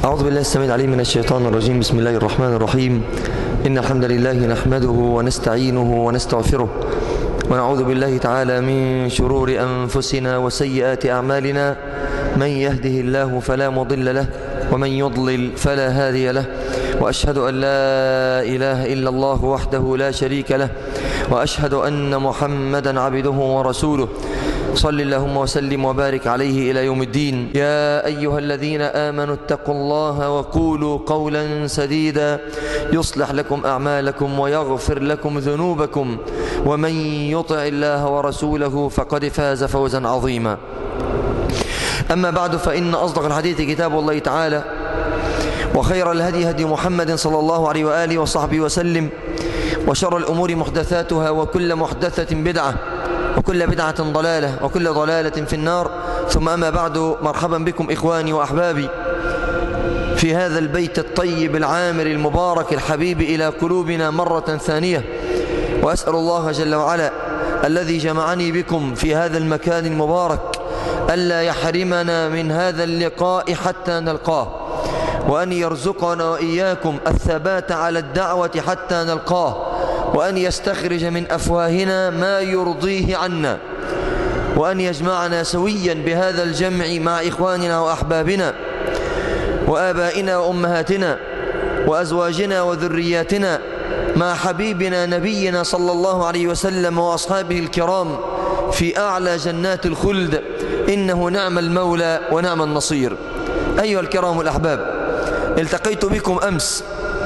أعوذ بالله السميع العليم من الشيطان الرجيم بسم الله الرحمن الرحيم إن الحمد لله نحمده ونستعينه ونستغفره ونعوذ بالله تعالى من شرور أنفسنا وسيئات أعمالنا من يهده الله فلا مضل له ومن يضلل فلا هادي له وأشهد أن لا إله إلا الله وحده لا شريك له وأشهد أن محمدا عبده ورسوله صل اللهم وسلم وبارك عليه إلى يوم الدين يا أيها الذين آمنوا اتقوا الله وقولوا قولا سديدا يصلح لكم أعمالكم ويغفر لكم ذنوبكم ومن يطع الله ورسوله فقد فاز فوزا عظيما أما بعد فإن أصدق الحديث كتاب الله تعالى وخير الهدي هدي محمد صلى الله عليه وآله وصحبه وسلم وشر الأمور محدثاتها وكل محدثة بدعة وكل بدعة ضلالة وكل ضلالة في النار ثم أما بعد مرحبا بكم إخواني وأحبابي في هذا البيت الطيب العامر المبارك الحبيب إلى قلوبنا مرة ثانية وأسأل الله جل وعلا الذي جمعني بكم في هذا المكان المبارك ألا يحرمنا من هذا اللقاء حتى نلقاه وأن يرزقنا وإياكم الثبات على الدعوة حتى نلقاه وأن يستخرج من أفواهنا ما يرضيه عنا وأن يجمعنا سويا بهذا الجمع مع إخواننا وأحبابنا وآبائنا وأمهاتنا وأزواجنا وذرياتنا مع حبيبنا نبينا صلى الله عليه وسلم وأصحابه الكرام في أعلى جنات الخلد إنه نعم المولى ونعم النصير أيها الكرام الأحباب التقيت بكم أمس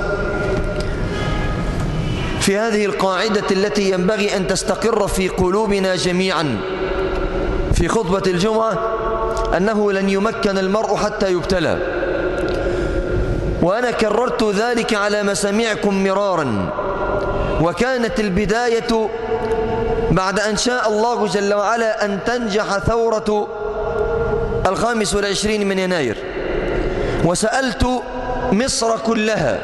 في هذه القاعدة التي ينبغي أن تستقر في قلوبنا جميعا في خطبة الجمعة أنه لن يمكن المرء حتى يبتلى وأنا كررت ذلك على مسامعكم مرارا وكانت البداية بعد أن شاء الله جل وعلا أن تنجح ثورة الخامس والعشرين من يناير وسألت مصر كلها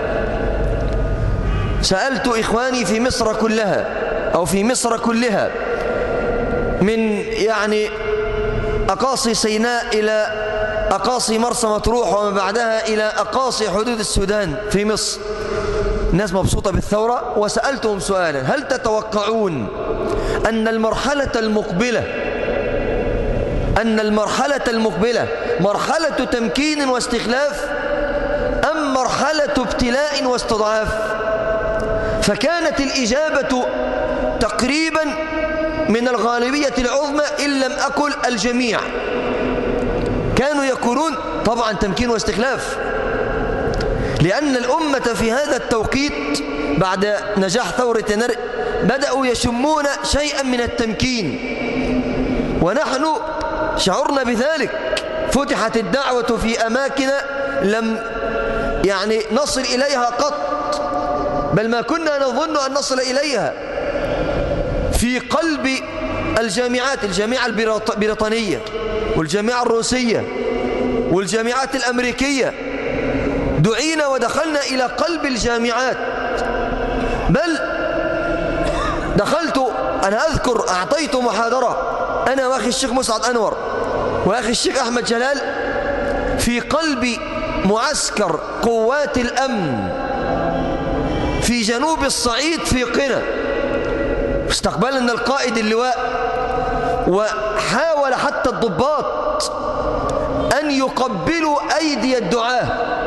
سألت إخواني في مصر كلها أو في مصر كلها من يعني أقاصي سيناء إلى أقاصي مرسى مطروح وما بعدها إلى أقاصي حدود السودان في مصر الناس مبسوطة بالثورة وسألتهم سؤالا هل تتوقعون أن المرحلة المقبلة أن المرحلة المقبلة مرحلة تمكين واستخلاف أم مرحلة ابتلاء واستضعاف فكانت الإجابة تقريبا من الغالبية العظمى إن لم أقل الجميع كانوا يقولون طبعا تمكين واستخلاف لأن الأمة في هذا التوقيت بعد نجاح ثورة يناير بدأوا يشمون شيئا من التمكين ونحن شعرنا بذلك فتحت الدعوة في أماكن لم يعني نصل إليها قط بل ما كنا نظن أن نصل إليها في قلب الجامعات الجامعة البريطانية والجامعة الروسية والجامعات الأمريكية دعينا ودخلنا إلى قلب الجامعات بل دخلت أنا أذكر أعطيت محاضرة أنا وأخي الشيخ مسعد أنور وأخي الشيخ أحمد جلال في قلب معسكر قوات الأمن في جنوب الصعيد في قنا استقبلنا القائد اللواء وحاول حتى الضباط أن يقبلوا أيدي الدعاة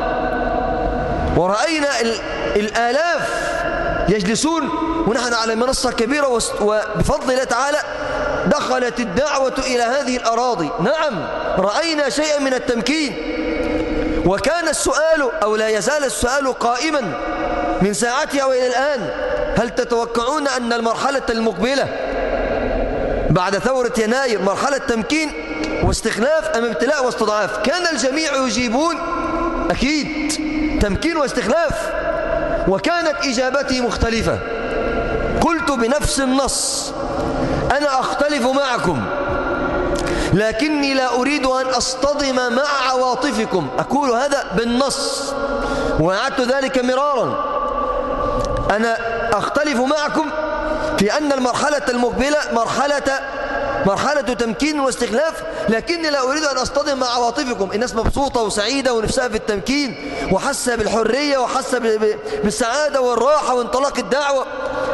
ورأينا الآلاف يجلسون ونحن على منصة كبيرة وبفضل الله تعالى دخلت الدعوة إلى هذه الأراضي نعم رأينا شيئا من التمكين وكان السؤال أو لا يزال السؤال قائما من ساعتها وإلى الآن هل تتوقعون أن المرحلة المقبلة بعد ثورة يناير مرحلة تمكين واستخلاف أم ابتلاء واستضعاف كان الجميع يجيبون أكيد تمكين واستخلاف وكانت إجابتي مختلفة قلت بنفس النص أنا أختلف معكم لكني لا أريد أن أصطدم مع عواطفكم أقول هذا بالنص وأعدت ذلك مرارا أنا أختلف معكم في في أن المرحلة المقبلة مرحلة مرحلة تمكين واستخلاف لكني لا أريد أن أصطدم مع عواطفكم الناس مبسوطة وسعيدة ونفسها في التمكين وحاسة بالحرية وحاسة بالسعادة والراحة وانطلاق الدعوة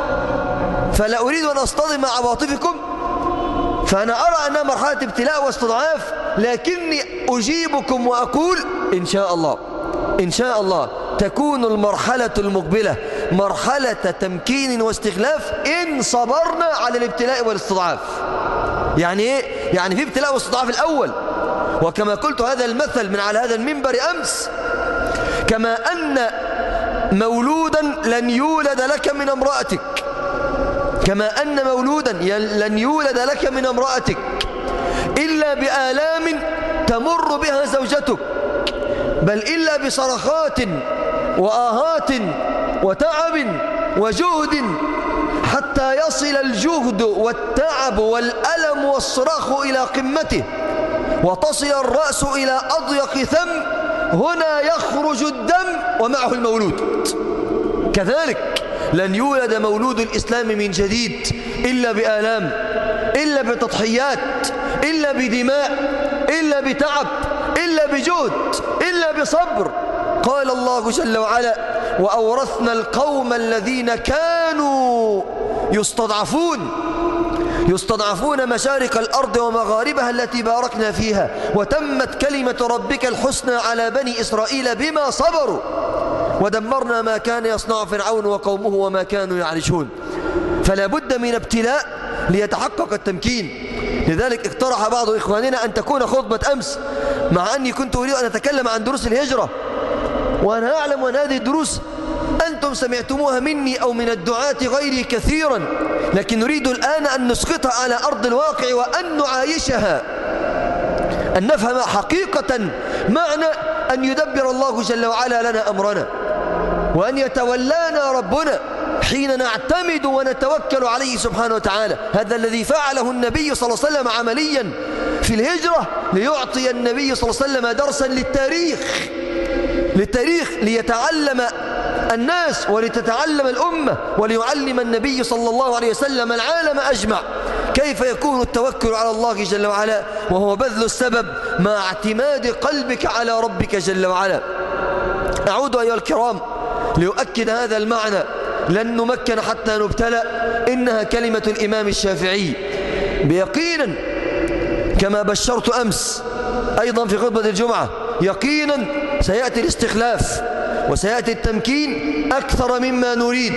فلا أريد أن أصطدم مع عواطفكم فأنا أرى أنها مرحلة ابتلاء واستضعاف لكني أجيبكم وأقول إن شاء الله إن شاء الله تكون المرحلة المقبلة مرحلة تمكين واستخلاف إن صبرنا على الابتلاء والاستضعاف يعني إيه؟ يعني في ابتلاء واستضعاف الأول وكما قلت هذا المثل من على هذا المنبر أمس كما أن مولودا لن يولد لك من امرأتك كما أن مولودا لن يولد لك من امرأتك إلا بآلام تمر بها زوجتك بل إلا بصرخات وآهات وتعب وجهد حتى يصل الجهد والتعب والألم والصراخ إلى قمته وتصل الرأس إلى أضيق ثم هنا يخرج الدم ومعه المولود كذلك لن يولد مولود الإسلام من جديد إلا بآلام إلا بتضحيات إلا بدماء إلا بتعب إلا بجهد إلا بصبر قال الله جل وعلا وأورثنا القوم الذين كانوا يستضعفون يستضعفون مشارق الأرض ومغاربها التي باركنا فيها وتمت كلمة ربك الحسنى على بني إسرائيل بما صبروا ودمرنا ما كان يصنع فرعون وقومه وما كانوا يعرشون فلا بد من ابتلاء ليتحقق التمكين لذلك اقترح بعض إخواننا أن تكون خطبة أمس مع أني كنت أريد أن أتكلم عن دروس الهجرة وأنا أعلم أن هذه الدروس أنتم سمعتموها مني أو من الدعاة غيري كثيرا لكن نريد الآن أن نسقطها على أرض الواقع وأن نعايشها أن نفهم حقيقة معنى أن يدبر الله جل وعلا لنا أمرنا وأن يتولانا ربنا حين نعتمد ونتوكل عليه سبحانه وتعالى هذا الذي فعله النبي صلى الله عليه وسلم عمليا في الهجرة ليعطي النبي صلى الله عليه وسلم درسا للتاريخ للتاريخ ليتعلم الناس ولتتعلم الأمة وليعلم النبي صلى الله عليه وسلم العالم أجمع كيف يكون التوكل على الله جل وعلا وهو بذل السبب مع اعتماد قلبك على ربك جل وعلا أعود أيها الكرام ليؤكد هذا المعنى لن نمكن حتى نبتلى إنها كلمة الإمام الشافعي بيقينا كما بشرت أمس أيضا في خطبة الجمعة يقينا سيأتي الاستخلاف وسيأتي التمكين أكثر مما نريد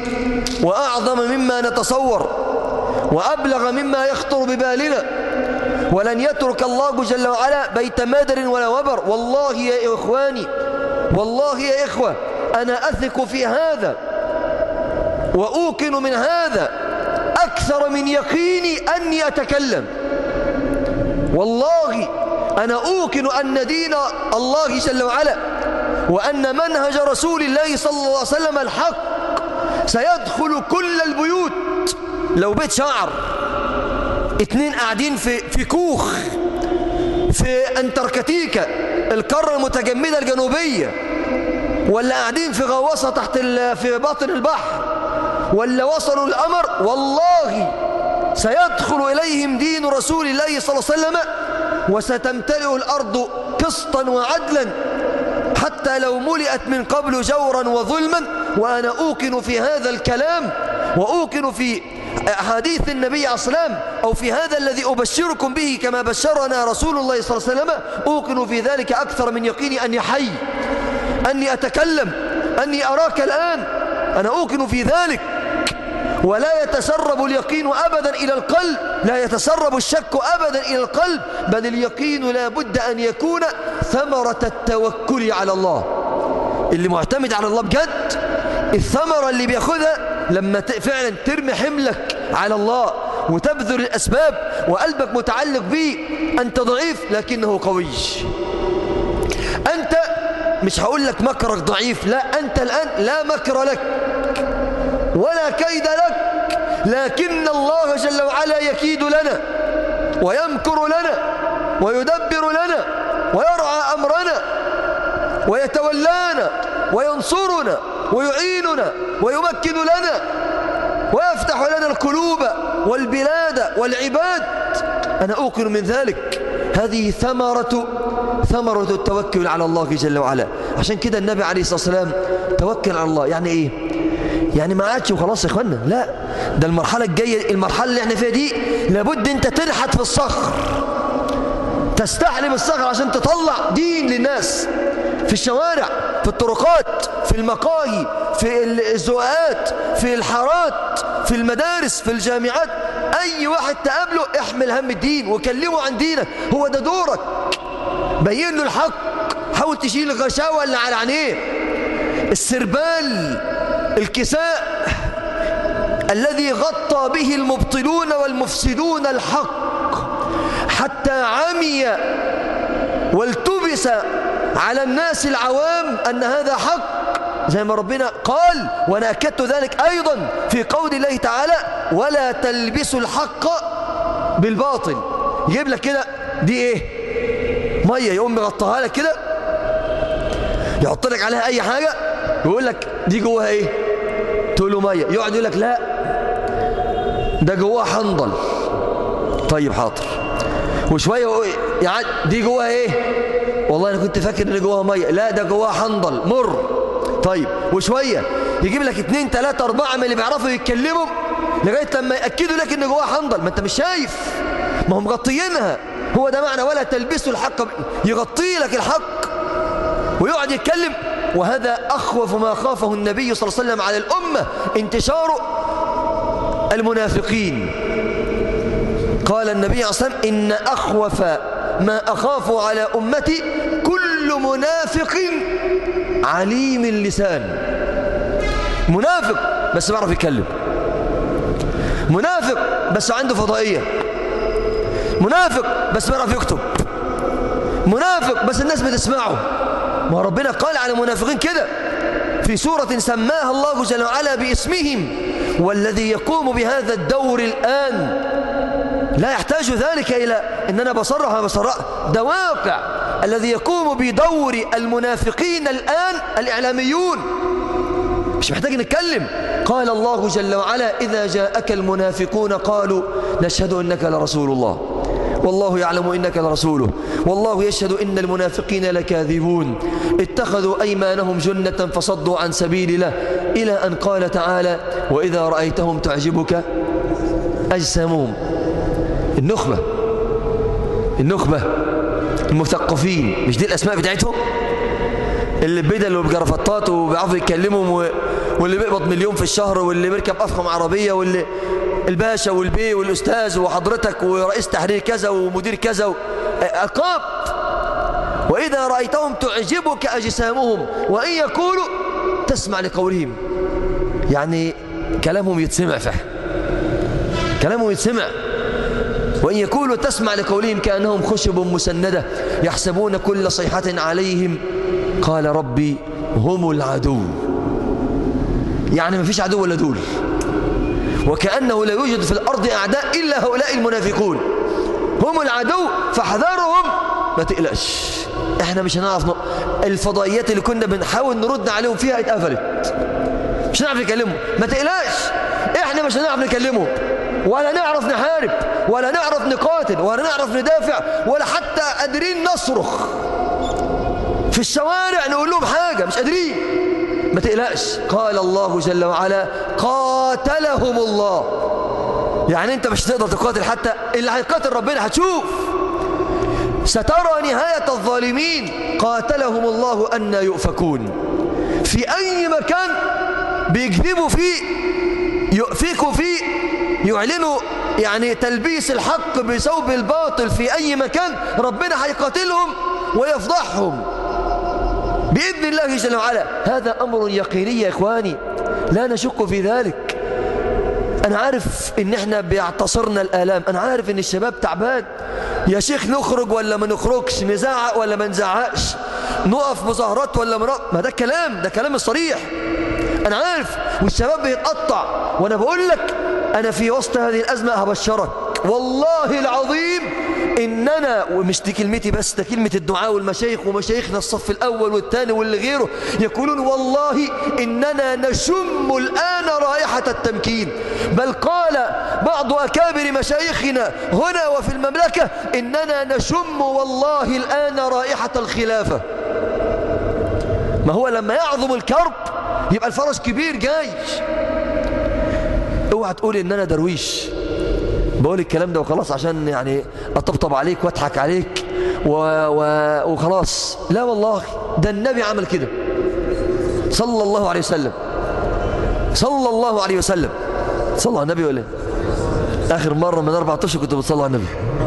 وأعظم مما نتصور وأبلغ مما يخطر ببالنا ولن يترك الله جل وعلا بيت مادر ولا وبر والله يا إخواني والله يا إخوة أنا أثق في هذا وأوقن من هذا أكثر من يقيني أني أتكلم والله أنا أوقن أن دين الله جل وعلا وأن منهج رسول الله صلى الله عليه وسلم الحق سيدخل كل البيوت لو بيت شعر اتنين قاعدين في, في كوخ في أنتركتيكا القارة المتجمدة الجنوبية ولا قاعدين في غواصة تحت في باطن البحر ولا وصلوا الأمر والله سيدخل إليهم دين رسول الله صلى الله عليه وسلم وستمتلئ الأرض قسطا وعدلا حتى لو ملئت من قبل جورا وظلما وأنا أوقن في هذا الكلام وأوقن في أحاديث النبي عليه السلام أو في هذا الذي أبشركم به كما بشرنا رسول الله صلى الله عليه وسلم أوقن في ذلك أكثر من يقيني أني حي أني أتكلم أني أراك الآن أنا أوقن في ذلك ولا يتسرب اليقين أبدا إلى القلب لا يتسرب الشك أبدا إلى القلب بل اليقين لا بد أن يكون ثمرة التوكل على الله اللي معتمد على الله بجد الثمرة اللي بياخدها لما فعلا ترمي حملك على الله وتبذل الأسباب وقلبك متعلق به أنت ضعيف لكنه قوي أنت مش هقول لك مكرك ضعيف لا أنت الآن لا مكر لك ولا كيد لك لكن الله جل وعلا يكيد لنا ويمكر لنا ويدبر لنا ويرعى أمرنا ويتولانا وينصرنا ويعيننا ويمكن لنا ويفتح لنا القلوب والبلاد والعباد أنا أوقن من ذلك هذه ثمرة ثمرة التوكل على الله جل وعلا عشان كده النبي عليه الصلاة والسلام توكل على الله يعني إيه يعني ما عادش وخلاص يا اخوانا لا ده المرحلة الجاية المرحلة اللي احنا فيها دي لابد انت تنحت في الصخر تستحلب الصخر عشان تطلع دين للناس في الشوارع في الطرقات في المقاهي في الزواقات في الحارات في المدارس في الجامعات أي واحد تقابله احمل هم الدين وكلمه عن دينك هو ده دورك بين له الحق حاول تشيل الغشاوة اللي على عينيه السربال الكساء الذي غطى به المبطلون والمفسدون الحق حتى عمي والتبس على الناس العوام أن هذا حق زي ما ربنا قال وأنا أكدت ذلك أيضا في قول الله تعالى ولا تلبسوا الحق بالباطل يجيب لك كده دي ايه مية يقوم مغطاها لك كده يحط لك عليها أي حاجة يقول لك دي جواها ايه تقول له مية يقعد يقول لك لا ده جواها حنظل طيب حاضر وشوية يعني دي جواها ايه والله انا كنت فاكر ان جواها مية لا ده جواها حنظل مر طيب وشوية يجيب لك اتنين تلاتة اربعة من اللي بيعرفوا يتكلموا لغاية لما يأكدوا لك ان جواها حنظل ما انت مش شايف ما هم مغطيينها هو ده معنى ولا تلبسوا الحق يغطي لك الحق ويقعد يتكلم وهذا أخوف ما خافه النبي صلى الله عليه وسلم على الأمة انتشار المنافقين قال النبي صلى الله عليه وسلم إن أخوف ما أخاف على أمتي كل منافق عليم اللسان منافق بس بيعرف يتكلم منافق بس عنده فضائية منافق بس بيعرف يكتب منافق بس الناس بتسمعه ما ربنا قال على المنافقين كده في سورة سماها الله جل وعلا باسمهم والذي يقوم بهذا الدور الآن لا يحتاج ذلك إلى أن أنا بصرح بصرح ده واقع الذي يقوم بدور المنافقين الآن الإعلاميون مش محتاج نتكلم قال الله جل وعلا إذا جاءك المنافقون قالوا نشهد أنك لرسول الله والله يعلم إنك لرسوله والله يشهد إن المنافقين لكاذبون اتخذوا أيمانهم جنة فصدوا عن سبيل الله إلى أن قال تعالى وإذا رأيتهم تعجبك أجسامهم النخبة النخبة المثقفين مش دي الأسماء بتاعتهم اللي بدل وبجرفطات وبيعرفوا يتكلموا واللي بيقبض مليون في الشهر واللي بيركب أفخم عربية واللي الباشا والبي والأستاذ وحضرتك ورئيس تحرير كذا ومدير كذا ألقاب وإذا رأيتهم تعجبك أجسامهم وإن يقولوا تسمع لقولهم يعني كلامهم يتسمع فعلا كلامهم يتسمع وإن يقولوا تسمع لقولهم كأنهم خشب مسندة يحسبون كل صيحة عليهم قال ربي هم العدو يعني ما فيش عدو ولا دول وكأنه لا يوجد في الأرض أعداء إلا هؤلاء المنافقون هم العدو فاحذرهم ما تقلقش احنا مش هنعرف ن... الفضائيات اللي كنا بنحاول نرد عليهم فيها اتقفلت مش هنعرف نكلمهم ما تقلقش احنا مش هنعرف نكلمهم ولا نعرف نحارب ولا نعرف نقاتل ولا نعرف ندافع ولا حتى قادرين نصرخ في الشوارع نقول لهم حاجة مش قادرين ما تقلقش قال الله جل وعلا قاتلهم الله يعني انت مش تقدر تقاتل حتى اللي هيقاتل ربنا هتشوف سترى نهاية الظالمين قاتلهم الله أن يؤفكون في أي مكان بيكذبوا فيه يؤفكوا فيه يعلنوا يعني تلبيس الحق بثوب الباطل في أي مكان ربنا هيقاتلهم ويفضحهم بإذن الله جل وعلا هذا أمر يقيني يا إخواني لا نشك في ذلك أنا عارف إن إحنا بيعتصرنا الآلام أنا عارف إن الشباب تعبان يا شيخ نخرج ولا ما نخرجش نزعق ولا ما نزعقش نقف مظاهرات ولا ما نقف ما ده كلام ده كلام الصريح أنا عارف والشباب بيتقطع وأنا بقول لك أنا في وسط هذه الأزمة هبشرك والله العظيم إننا ومش دي كلمتي بس ده كلمة الدعاء والمشايخ ومشايخنا الصف الأول والثاني واللي غيره يقولون والله إننا نشم الآن رائحة التمكين بل قال بعض أكابر مشايخنا هنا وفي المملكة إننا نشم والله الآن رائحة الخلافة ما هو لما يعظم الكرب يبقى الفرج كبير جاي اوعى تقول ان انا درويش بقول الكلام ده وخلاص عشان يعني اطبطب عليك واضحك عليك و... و... وخلاص لا والله ده النبي عمل كده صلى الله عليه وسلم صلى الله عليه وسلم صلى على النبي ولا إيه؟ اخر مره من اربع اشهر كنت بتصلي على النبي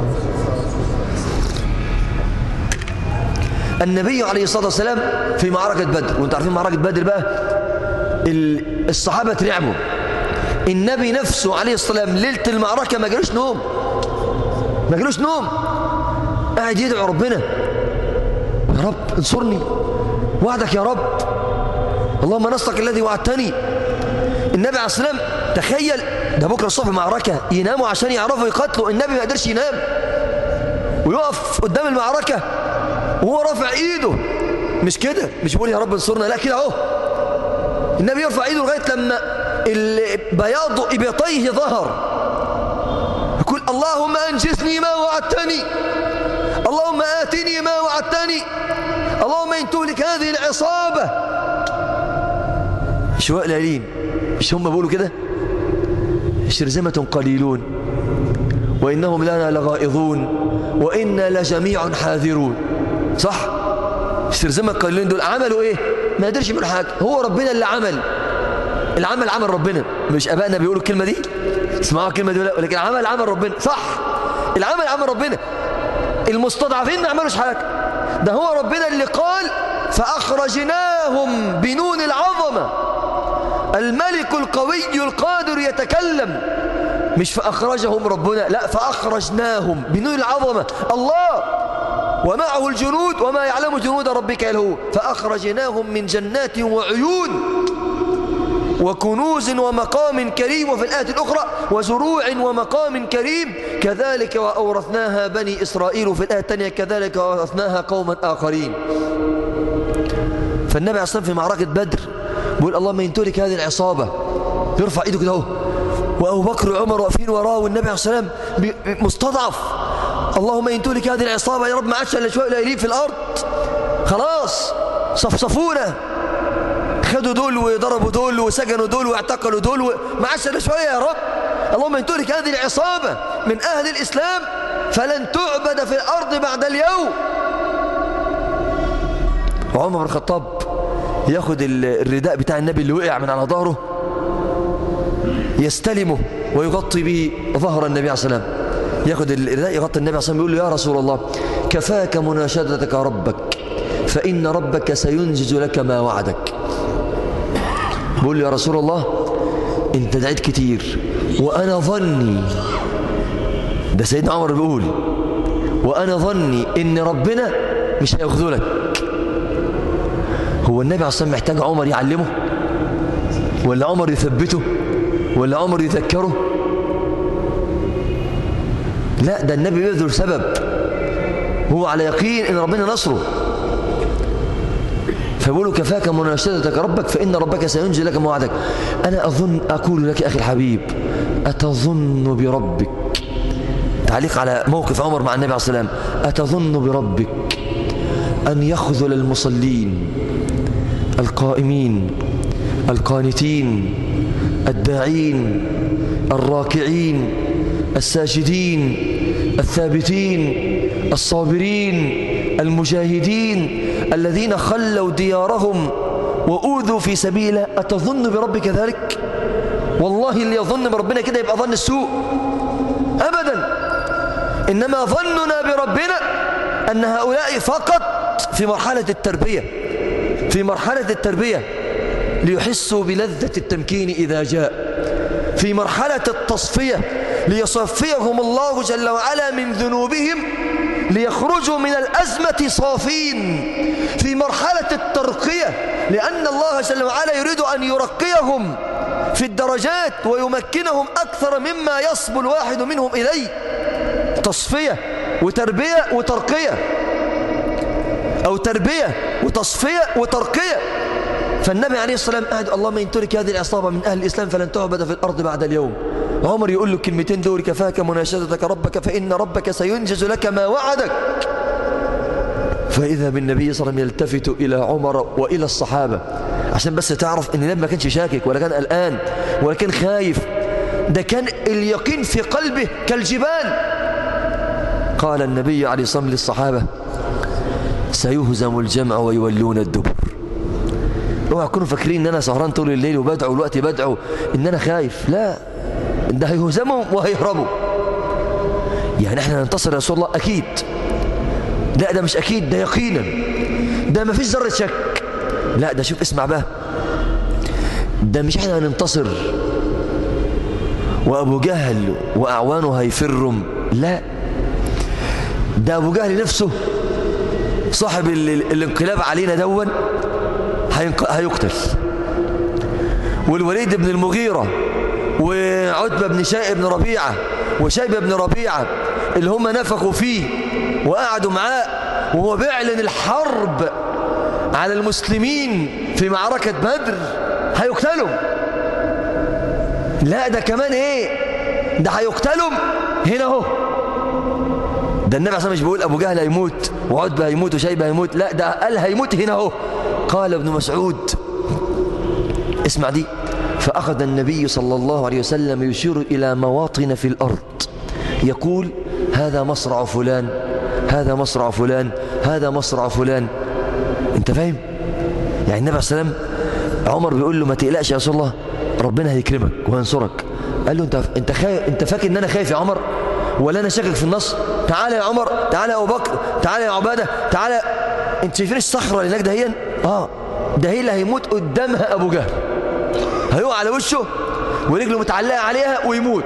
النبي عليه الصلاه والسلام في معركه بدر وانتم عارفين معركه بدر بقى ال- الصحابه ترعبوا النبي نفسه عليه الصلاه والسلام ليله المعركه ما جالوش نوم ما جالوش نوم قاعد يدعو ربنا يا رب انصرني وعدك يا رب اللهم نصرك الذي وعدتني النبي عليه الصلاه والسلام تخيل ده بكره الصبح معركه يناموا عشان يعرفوا يقاتلوا النبي ما قدرش ينام ويقف قدام المعركه وهو رافع ايده مش كده مش بيقول يا رب انصرنا لا كده اهو النبي يرفع ايده لغايه لما ال- بياض ابطيه ظهر يقول اللهم انجزني ما وعدتني اللهم اتني ما وعدتني اللهم ان تهلك هذه العصابه شواء ليالين مش هم بيقولوا كده شرذمه قليلون وانهم لنا لغائظون وانا لجميع حاذرون صح الشرذمه القليلين دول عملوا ايه ما قدرش يعملوا حاجه هو ربنا اللي عمل العمل عمل ربنا مش ابائنا بيقولوا الكلمه دي اسمعوا الكلمه دي ولا لا؟ لكن العمل عمل ربنا صح العمل عمل ربنا المستضعفين ما عملوش حاجه ده هو ربنا اللي قال فاخرجناهم بنون العظمه الملك القوي القادر يتكلم مش فاخرجهم ربنا لا فاخرجناهم بنون العظمه الله ومعه الجنود وما يعلم جنود ربك الا هو فاخرجناهم من جنات وعيون وكنوز ومقام كريم وفي الآية الأخرى وزروع ومقام كريم كذلك وأورثناها بني إسرائيل في الآية الثانية كذلك وأورثناها قوما آخرين فالنبي عليه الصلاة والسلام في معركة بدر بيقول اللهم إن تهلك هذه العصابة يرفع إيده كده اهو وأبو بكر وعمر واقفين وراه والنبي عليه الصلاة والسلام بي- مستضعف اللهم إن تهلك هذه العصابة يا رب ما عادش إلا شوية قليلين في الأرض خلاص صفصفونا خدوا دول وضربوا دول وسجنوا دول واعتقلوا دول و... ما عادش الا شويه يا رب اللهم ان تهلك هذه العصابه من اهل الاسلام فلن تعبد في الارض بعد اليوم وعمر بن الخطاب ياخد ال- الرداء بتاع النبي اللي وقع من على ظهره يستلمه ويغطي به ظهر النبي عليه الصلاه والسلام ياخد الرداء يغطي النبي عليه الصلاه والسلام يقول له يا رسول الله كفاك مناشدتك ربك فإن ربك سينجز لك ما وعدك بقول له يا رسول الله انت دعيت كتير وانا ظني ده سيدنا عمر بيقول وانا ظني ان ربنا مش هيخذلك هو النبي عليه الصلاه والسلام محتاج عمر يعلمه ولا عمر يثبته ولا عمر يذكره لا ده النبي بيبذل سبب هو على يقين ان ربنا نصره فبيقولوا كفاك مناشدتك ربك فإن ربك سينجي لك موعدك أنا أظن أقول لك أخي الحبيب أتظن بربك تعليق على موقف عمر مع النبي عليه الصلاة والسلام أتظن بربك أن يخذل المصلين القائمين القانتين الداعين الراكعين الساجدين الثابتين الصابرين المجاهدين الذين خلوا ديارهم وأوذوا في سبيله أتظن بربك ذلك والله اللي يظن بربنا كده يبقى ظن السوء أبدا إنما ظننا بربنا أن هؤلاء فقط في مرحلة التربية في مرحلة التربية ليحسوا بلذة التمكين إذا جاء في مرحلة التصفية ليصفيهم الله جل وعلا من ذنوبهم ليخرجوا من الأزمة صافين في مرحلة الترقية لأن الله جل وعلا يريد أن يرقيهم في الدرجات ويمكنهم أكثر مما يصبو الواحد منهم إليه تصفية وتربية وترقية أو تربية وتصفية وترقية فالنبي عليه الصلاة والسلام قاعد اللهم إن ترك هذه العصابة من أهل الإسلام فلن تعبد في الأرض بعد اليوم عمر يقول له كلمتين دول كفاك مناشدتك ربك فإن ربك سينجز لك ما وعدك فإذا بالنبي صلى الله عليه وسلم يلتفت إلى عمر وإلى الصحابة عشان بس تعرف ان النبي ما كانش شاكك ولا كان قلقان ولا كان خايف ده كان اليقين في قلبه كالجبال قال النبي عليه الصلاة والسلام للصحابة سيهزم الجمع ويولون الدبر اوعى تكونوا فاكرين ان انا سهران طول الليل وبدعو الوقت بدعو ان انا خايف لا ده هيهزموا وهيهربوا يعني احنا ننتصر يا رسول الله اكيد لا ده مش اكيد ده يقينا ده ما فيش ذره شك لا ده شوف اسمع بقى ده مش احنا هننتصر وابو جهل واعوانه هيفروا لا ده ابو جهل نفسه صاحب الانقلاب علينا دون هيقتل والوليد بن المغيرة وعتبة بن شيء بن ربيعة وشيبة بن ربيعة اللي هم نفخوا فيه وقعدوا معاه وهو بيعلن الحرب على المسلمين في معركة بدر هيقتلوا لا ده كمان ايه ده هيقتلوا هنا اهو ده النبي عليه مش بيقول ابو جهل هيموت وعتبة هيموت وشيبة هيموت لا ده قال هيموت هنا اهو قال ابن مسعود اسمع دي فأخذ النبي صلى الله عليه وسلم يشير إلى مواطن في الأرض يقول هذا مصرع فلان هذا مصرع فلان هذا مصرع فلان انت فاهم يعني النبي عليه السلام عمر بيقول له ما تقلقش يا رسول الله ربنا هيكرمك وهينصرك قال له انت انت خايف انت فاكر ان انا خايف يا عمر ولا انا شاكك في النص تعالى يا عمر تعالى يا ابو بكر تعالى يا عباده تعالى انت شايفين الصخره اللي هناك دهيا اه ده هي اللي هيموت قدامها ابو جهل هيقع على وشه ورجله متعلقه عليها ويموت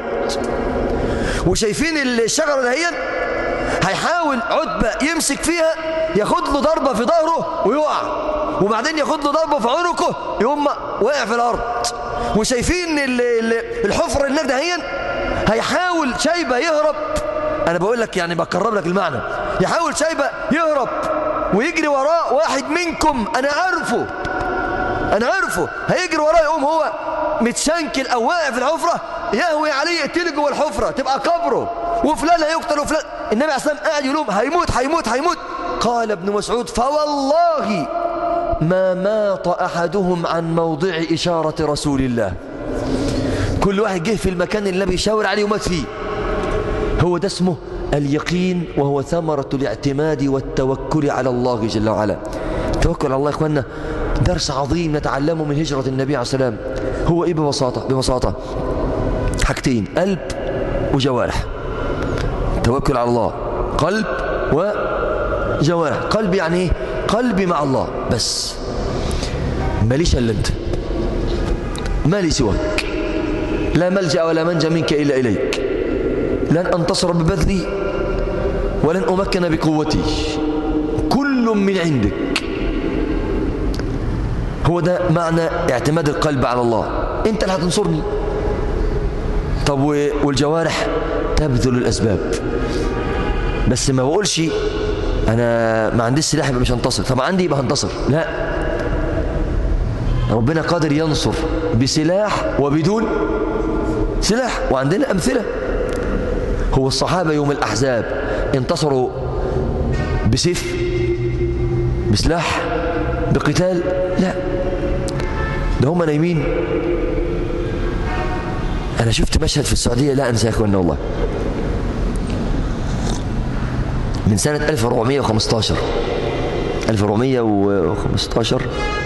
وشايفين الشجره دهيا هيحاول عتبه يمسك فيها ياخد له ضربه في ظهره ويقع وبعدين ياخد له ضربه في عنقه يقوم واقع في الارض وشايفين الحفره اللي هناك دهيا هيحاول شيبه يهرب انا بقول لك يعني بقرب لك المعنى يحاول شيبه يهرب ويجري وراه واحد منكم انا عارفه انا عارفه هيجري وراه يقوم هو متشنكل او واقع في الحفره يهوي عليه يقتله جوه الحفره تبقى قبره وفلان هيقتل وفلان النبي عليه الصلاه والسلام قاعد يقول لهم هيموت هيموت هيموت قال ابن مسعود فوالله ما مات احدهم عن موضع اشاره رسول الله كل واحد جه في المكان اللي النبي يشاور عليه ومات فيه هو ده اسمه اليقين وهو ثمرة الاعتماد والتوكل على الله جل وعلا التوكل على الله يا اخوانا درس عظيم نتعلمه من هجرة النبي عليه السلام هو ايه ببساطة ببساطة حاجتين قلب وجوارح توكل على الله قلب وجوارح قلب يعني ايه قلبي مع الله بس ماليش الا انت مالي سواك لا ملجأ ولا منجا منك إلا إليك لن أنتصر ببذلي ولن أمكن بقوتي كل من عندك هو ده معنى اعتماد القلب على الله انت اللي هتنصرني طب والجوارح تبذل الأسباب بس ما بقولش أنا ما عنديش سلاح يبقى مش هنتصر طب عندي يبقى هنتصر لا ربنا قادر ينصر بسلاح وبدون سلاح وعندنا أمثلة هو الصحابة يوم الأحزاب انتصروا بسيف بسلاح بقتال لا ده هم نايمين أنا شفت مشهد في السعودية لا أنساه أخوانا والله من سنة 1415 1415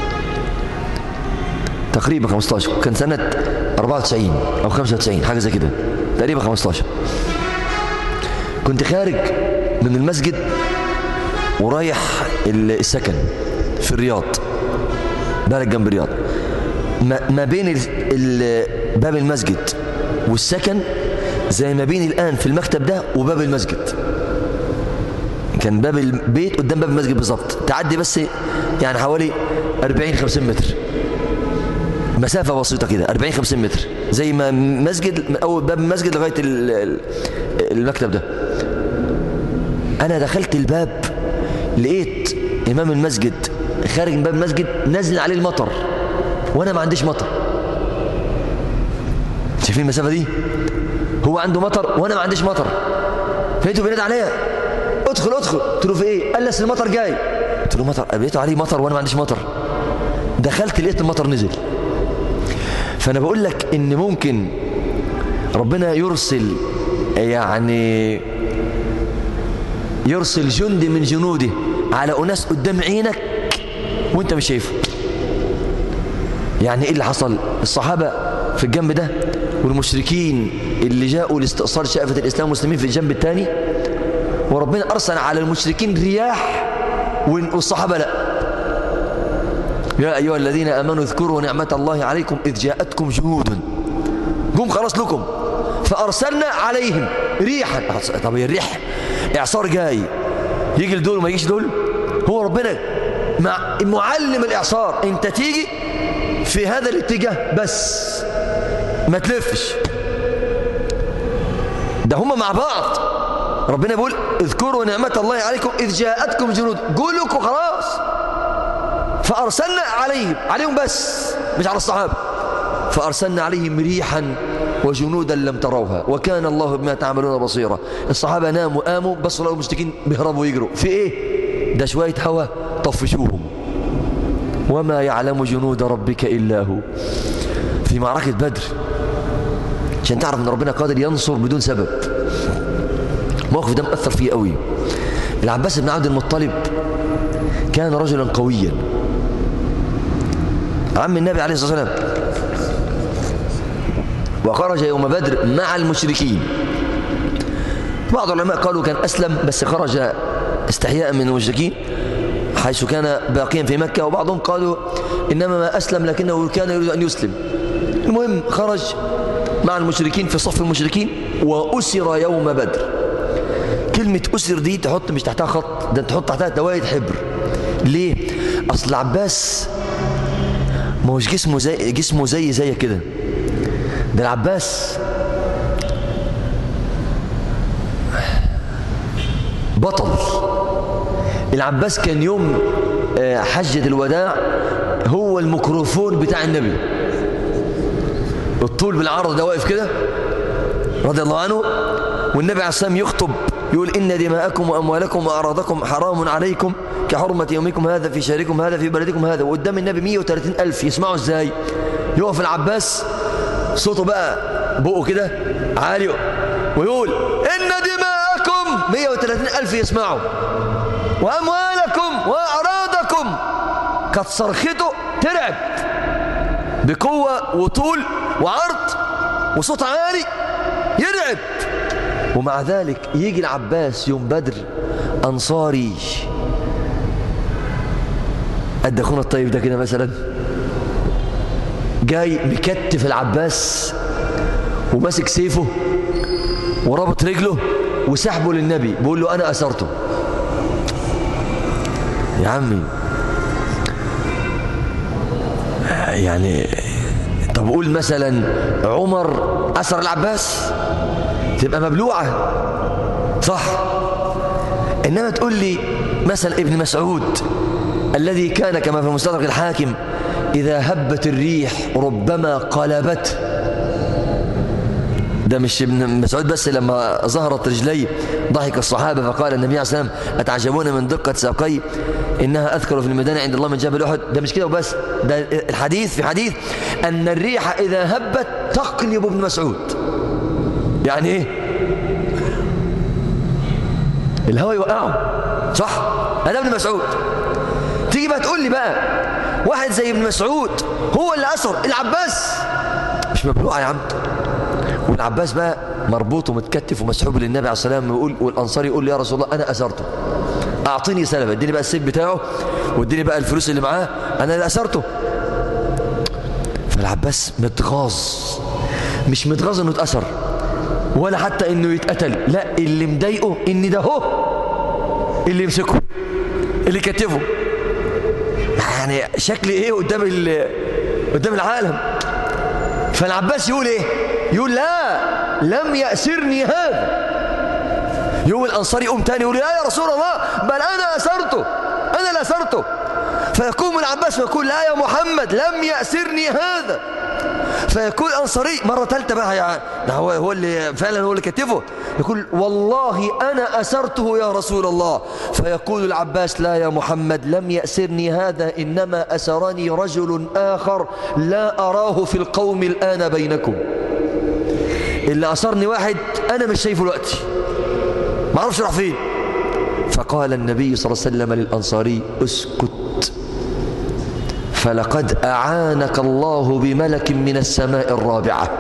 تقريبا 15 كان سنة 94 أو 95 حاجة زي كده تقريبا 15 كنت خارج من المسجد ورايح السكن في الرياض بلد جنب الرياض ما بين ال ال باب المسجد والسكن زي ما بين الآن في المكتب ده وباب المسجد كان باب البيت قدام باب المسجد بالظبط تعدي بس يعني حوالي 40 50 متر مسافة بسيطة كده 40 50 متر زي ما مسجد أو باب المسجد لغاية المكتب ده انا دخلت الباب لقيت امام المسجد خارج من باب المسجد نازل عليه المطر وانا ما عنديش مطر شايفين المسافه دي هو عنده مطر وانا ما عنديش مطر فلقيته بينادي عليا ادخل ادخل قلت له في ايه قال لي اصل المطر جاي قلت له مطر لقيته عليه مطر وانا ما عنديش مطر دخلت لقيت المطر نزل فانا بقول لك ان ممكن ربنا يرسل يعني يرسل جند من جنوده على أناس قدام عينك وانت مش شايفه يعني ايه اللي حصل الصحابة في الجنب ده والمشركين اللي جاءوا لاستئصال شأفة الإسلام والمسلمين في الجنب الثاني وربنا أرسل على المشركين رياح والصحابة لا يا أيها الذين أمنوا اذكروا نعمة الله عليكم إذ جاءتكم جنود جم خلاص لكم فأرسلنا عليهم ريحا طب هي الريح إعصار جاي يجي لدول وما يجيش دول هو ربنا مع معلم الإعصار أنت تيجي في هذا الاتجاه بس ما تلفش ده هما مع بعض ربنا بيقول اذكروا نعمة الله عليكم إذ جاءتكم جنود قولوا خلاص فأرسلنا عليهم عليهم بس مش على الصحابة فأرسلنا عليهم ريحا وجنودا لم تروها وكان الله بما تعملون بصيرا الصحابة ناموا قاموا بصوا لقوا المشركين بيهربوا ويجروا في ايه ده شوية هوا طفشوهم وما يعلم جنود ربك إلا هو في معركة بدر عشان تعرف ان ربنا قادر ينصر بدون سبب الموقف ده مأثر فيه قوي العباس بن عبد المطلب كان رجلا قويا عم النبي عليه الصلاة والسلام وخرج يوم بدر مع المشركين بعض العلماء قالوا كان أسلم بس خرج استحياء من المشركين حيث كان باقيا في مكة وبعضهم قالوا إنما ما أسلم لكنه كان يريد أن يسلم المهم خرج مع المشركين في صف المشركين وأسر يوم بدر كلمة أسر دي تحط مش تحتها خط ده تحط تحتها دوائر حبر ليه؟ أصل عباس ما هوش جسمه زي جسمه زي زي كده ده العباس بطل العباس كان يوم حجة الوداع هو الميكروفون بتاع النبي الطول بالعرض ده واقف كده رضي الله عنه والنبي عليه السلام يخطب يقول إن دماءكم وأموالكم وأعراضكم حرام عليكم كحرمة يومكم هذا في شهركم هذا في بلدكم هذا وقدام النبي 130 ألف يسمعوا ازاي يقف العباس صوته بقى بقه كده عالي ويقول إن دماءكم 130 ألف يسمعوا وأموالكم وأعراضكم كانت صرخته ترعب بقوة وطول وعرض وصوت عالي يرعب ومع ذلك يجي العباس يوم بدر أنصاري قد أخونا الطيب ده كده مثلا جاي مكتف العباس وماسك سيفه ورابط رجله وسحبه للنبي بيقول له أنا أسرته يا عمي يعني طب قول مثلا عمر أسر العباس تبقى مبلوعة صح إنما تقول لي مثلا ابن مسعود الذي كان كما في مستدرك الحاكم إذا هبت الريح ربما قلبت ده مش ابن مسعود بس لما ظهرت رجلي ضحك الصحابة فقال النبي عليه الصلاة والسلام أتعجبون من دقة ساقي إنها أذكر في الميدان عند الله من جبل أحد ده مش كده وبس ده الحديث في حديث أن الريح إذا هبت تقلب ابن مسعود يعني إيه الهوى يوقعه صح أنا ابن مسعود تيجي بقى تقول لي بقى واحد زي ابن مسعود هو اللي أسر العباس مش مبلوعة يا عم والعباس بقى مربوط ومتكتف ومسحوب للنبي عليه الصلاه والسلام ويقول والانصاري يقول لي يا رسول الله انا اسرته اعطيني سلبه اديني بقى السيف بتاعه واديني بقى الفلوس اللي معاه انا اللي اسرته فالعباس متغاظ مش متغاظ انه اتاثر ولا حتى انه يتقتل لا اللي مضايقه ان ده هو اللي يمسكه اللي يكتفه يعني شكل ايه قدام قدام العالم فالعباس يقول ايه يقول لا لم يأسرني هذا يوم الأنصاري يقوم تاني يقول لا يا رسول الله بل أنا أسرته أنا اللي أسرته فيقوم العباس ويقول لا يا محمد لم يأسرني هذا فيقول الأنصاري مرة ثالثة بقى يعني هو هو اللي فعلا هو اللي كتفه يقول والله أنا أسرته يا رسول الله فيقول العباس لا يا محمد لم يأسرني هذا إنما أسرني رجل آخر لا أراه في القوم الآن بينكم اللي أسرني واحد أنا مش شايفه دلوقتي ما أعرفش راح فين فقال النبي صلى الله عليه وسلم للأنصاري اسكت فلقد أعانك الله بملك من السماء الرابعة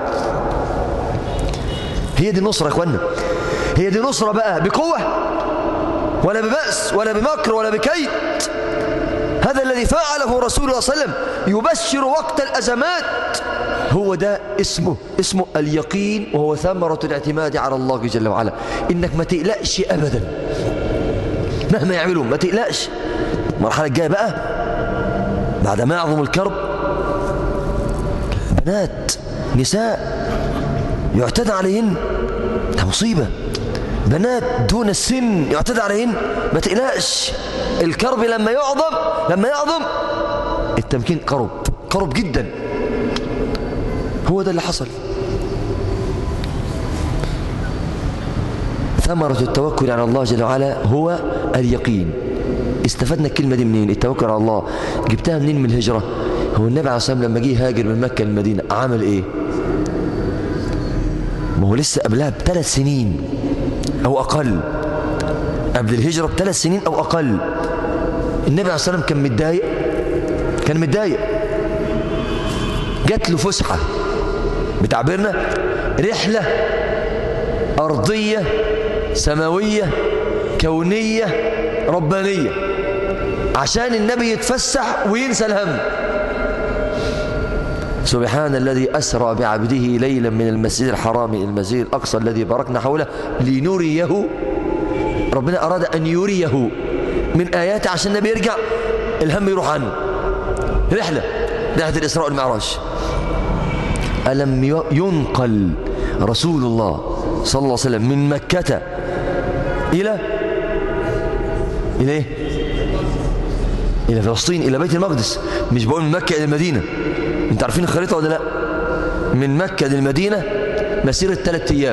هي دي النصرة يا اخوانا هي دي نصرة بقى بقوة ولا ببأس ولا بمكر ولا بكيد هذا الذي فعله رسول الله صلى الله عليه وسلم يبشر وقت الأزمات هو ده اسمه اسمه اليقين وهو ثمرة الاعتماد على الله جل وعلا إنك ما تقلقش أبدا مهما يعملوا ما تقلقش المرحلة الجاية بقى بعد ما يعظم الكرب بنات نساء يعتدى عليهن ده مصيبة بنات دون السن يعتدى عليهن ما تقلقش الكرب لما يعظم لما يعظم التمكين قرب قرب جدا هو ده اللي حصل ثمرة التوكل على الله جل وعلا هو اليقين استفدنا الكلمة دي منين التوكل على الله جبتها منين من الهجرة هو النبي عليه الصلاة والسلام لما جه هاجر من مكة للمدينة عمل ايه ما هو لسه قبلها بثلاث سنين او اقل قبل الهجرة بثلاث سنين او اقل النبي عليه الصلاة والسلام كان متضايق كان متضايق جات له فسحة بتعبيرنا رحلة أرضية سماوية كونية ربانية عشان النبي يتفسح وينسى الهم سبحان الذي أسرى بعبده ليلا من المسجد الحرام إلى المسجد الأقصى الذي باركنا حوله لنريه ربنا أراد أن يريه من آياته عشان النبي يرجع الهم يروح عنه رحلة رحلة الإسراء والمعراج ألم ينقل رسول الله صلى الله عليه وسلم من مكة إلى إلى إيه؟ إلى فلسطين إلى بيت المقدس مش بقول من مكة إلى المدينة أنت عارفين الخريطة ولا لا من مكة للمدينة مسيرة ثلاثة أيام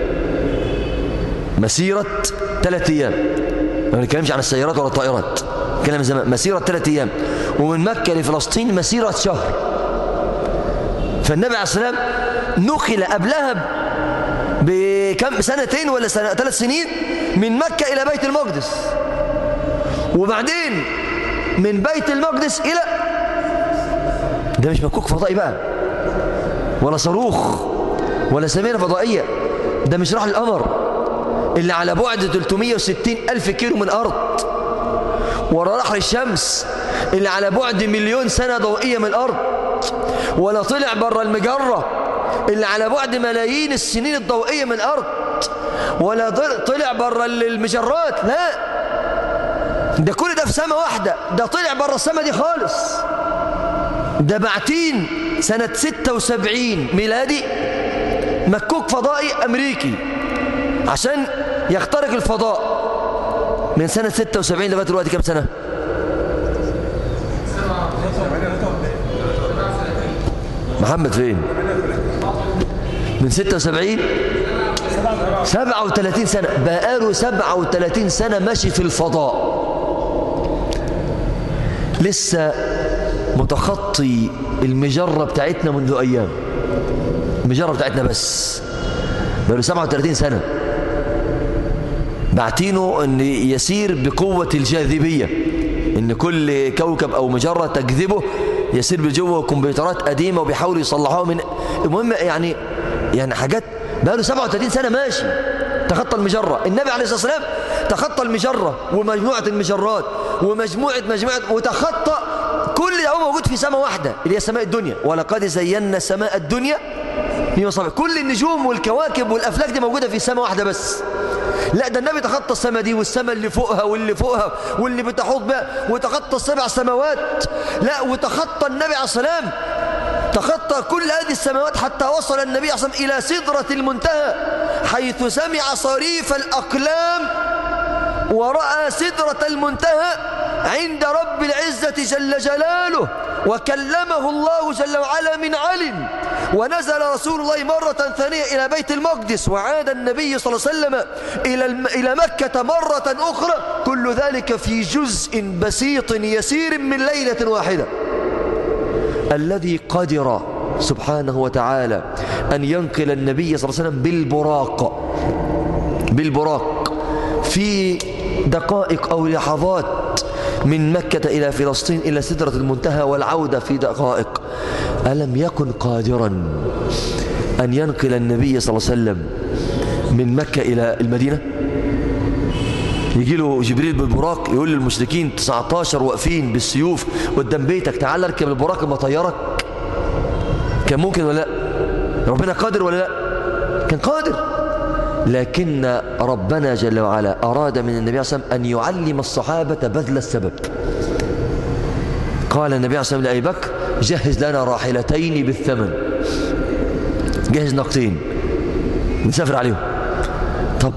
مسيرة ثلاثة أيام ما بنتكلمش عن السيارات ولا الطائرات كلام زمان مسيرة ثلاثة أيام ومن مكة لفلسطين مسيرة شهر فالنبي عليه السلام نقل قبلها بكم سنتين ولا سنة ثلاث سنين من مكة إلى بيت المقدس وبعدين من بيت المقدس إلى ده مش مكوك فضائي بقى ولا صاروخ ولا سفينة فضائية ده مش راح القمر اللي على بعد 360 ألف كيلو من الأرض ولا راح الشمس اللي على بعد مليون سنة ضوئية من الأرض ولا طلع بره المجرة اللي على بعد ملايين السنين الضوئية من الأرض ولا طلع بره المجرات لا ده كل ده في سماء واحدة ده طلع بره السماء دي خالص ده بعتين سنة 76 ميلادي مكوك فضائي أمريكي عشان يخترق الفضاء من سنة 76 لغاية دلوقتي كم سنة؟ محمد فين؟ من 76 37 سنة بقاله 37 سنة ماشي في الفضاء لسه متخطي المجرة بتاعتنا منذ أيام المجرة بتاعتنا بس بقاله 37 سنة بعتينه أن يسير بقوة الجاذبية أن كل كوكب أو مجرة تجذبه يسير بجوه كمبيوترات قديمة وبيحاولوا يصلحوها من المهم يعني يعني حاجات بقاله 37 سنة ماشي تخطى المجرة النبي عليه الصلاة والسلام تخطى المجرة ومجموعة المجرات ومجموعة مجموعة وتخطى كل ده هو موجود في سماء واحدة اللي هي سماء الدنيا ولقد زينا سماء الدنيا بمصابيح كل النجوم والكواكب والأفلاك دي موجودة في سماء واحدة بس لا ده النبي تخطى السماء دي والسماء اللي فوقها واللي فوقها واللي بتحوط بها وتخطى السبع سماوات لا وتخطى النبي عليه السلام تخطى كل هذه السماوات حتى وصل النبي عليه الصلاة والسلام إلى سدرة المنتهى حيث سمع صريف الأقلام ورأى سدرة المنتهى عند رب العزة جل جلاله وكلمه الله جل وعلا من علم ونزل رسول الله مرة ثانية إلى بيت المقدس وعاد النبي صلى الله عليه وسلم إلى إلى مكة مرة أخرى كل ذلك في جزء بسيط يسير من ليلة واحدة الذي قدر سبحانه وتعالى أن ينقل النبي صلى الله عليه وسلم بالبراق بالبراق في دقائق أو لحظات من مكة إلى فلسطين إلى سدرة المنتهى والعودة في دقائق ألم يكن قادرا أن ينقل النبي صلى الله عليه وسلم من مكة إلى المدينة يجي له جبريل بالبراق يقول للمشركين 19 واقفين بالسيوف قدام بيتك تعال اركب البراق اما طيرك كان ممكن ولا لا ربنا قادر ولا لا كان قادر لكن ربنا جل وعلا أراد من النبي صلى الله عليه وسلم أن يعلم الصحابة بذل السبب قال النبي صلى الله عليه وسلم لأبي بكر جهز لنا راحلتين بالثمن جهز نقطين نسافر عليهم طب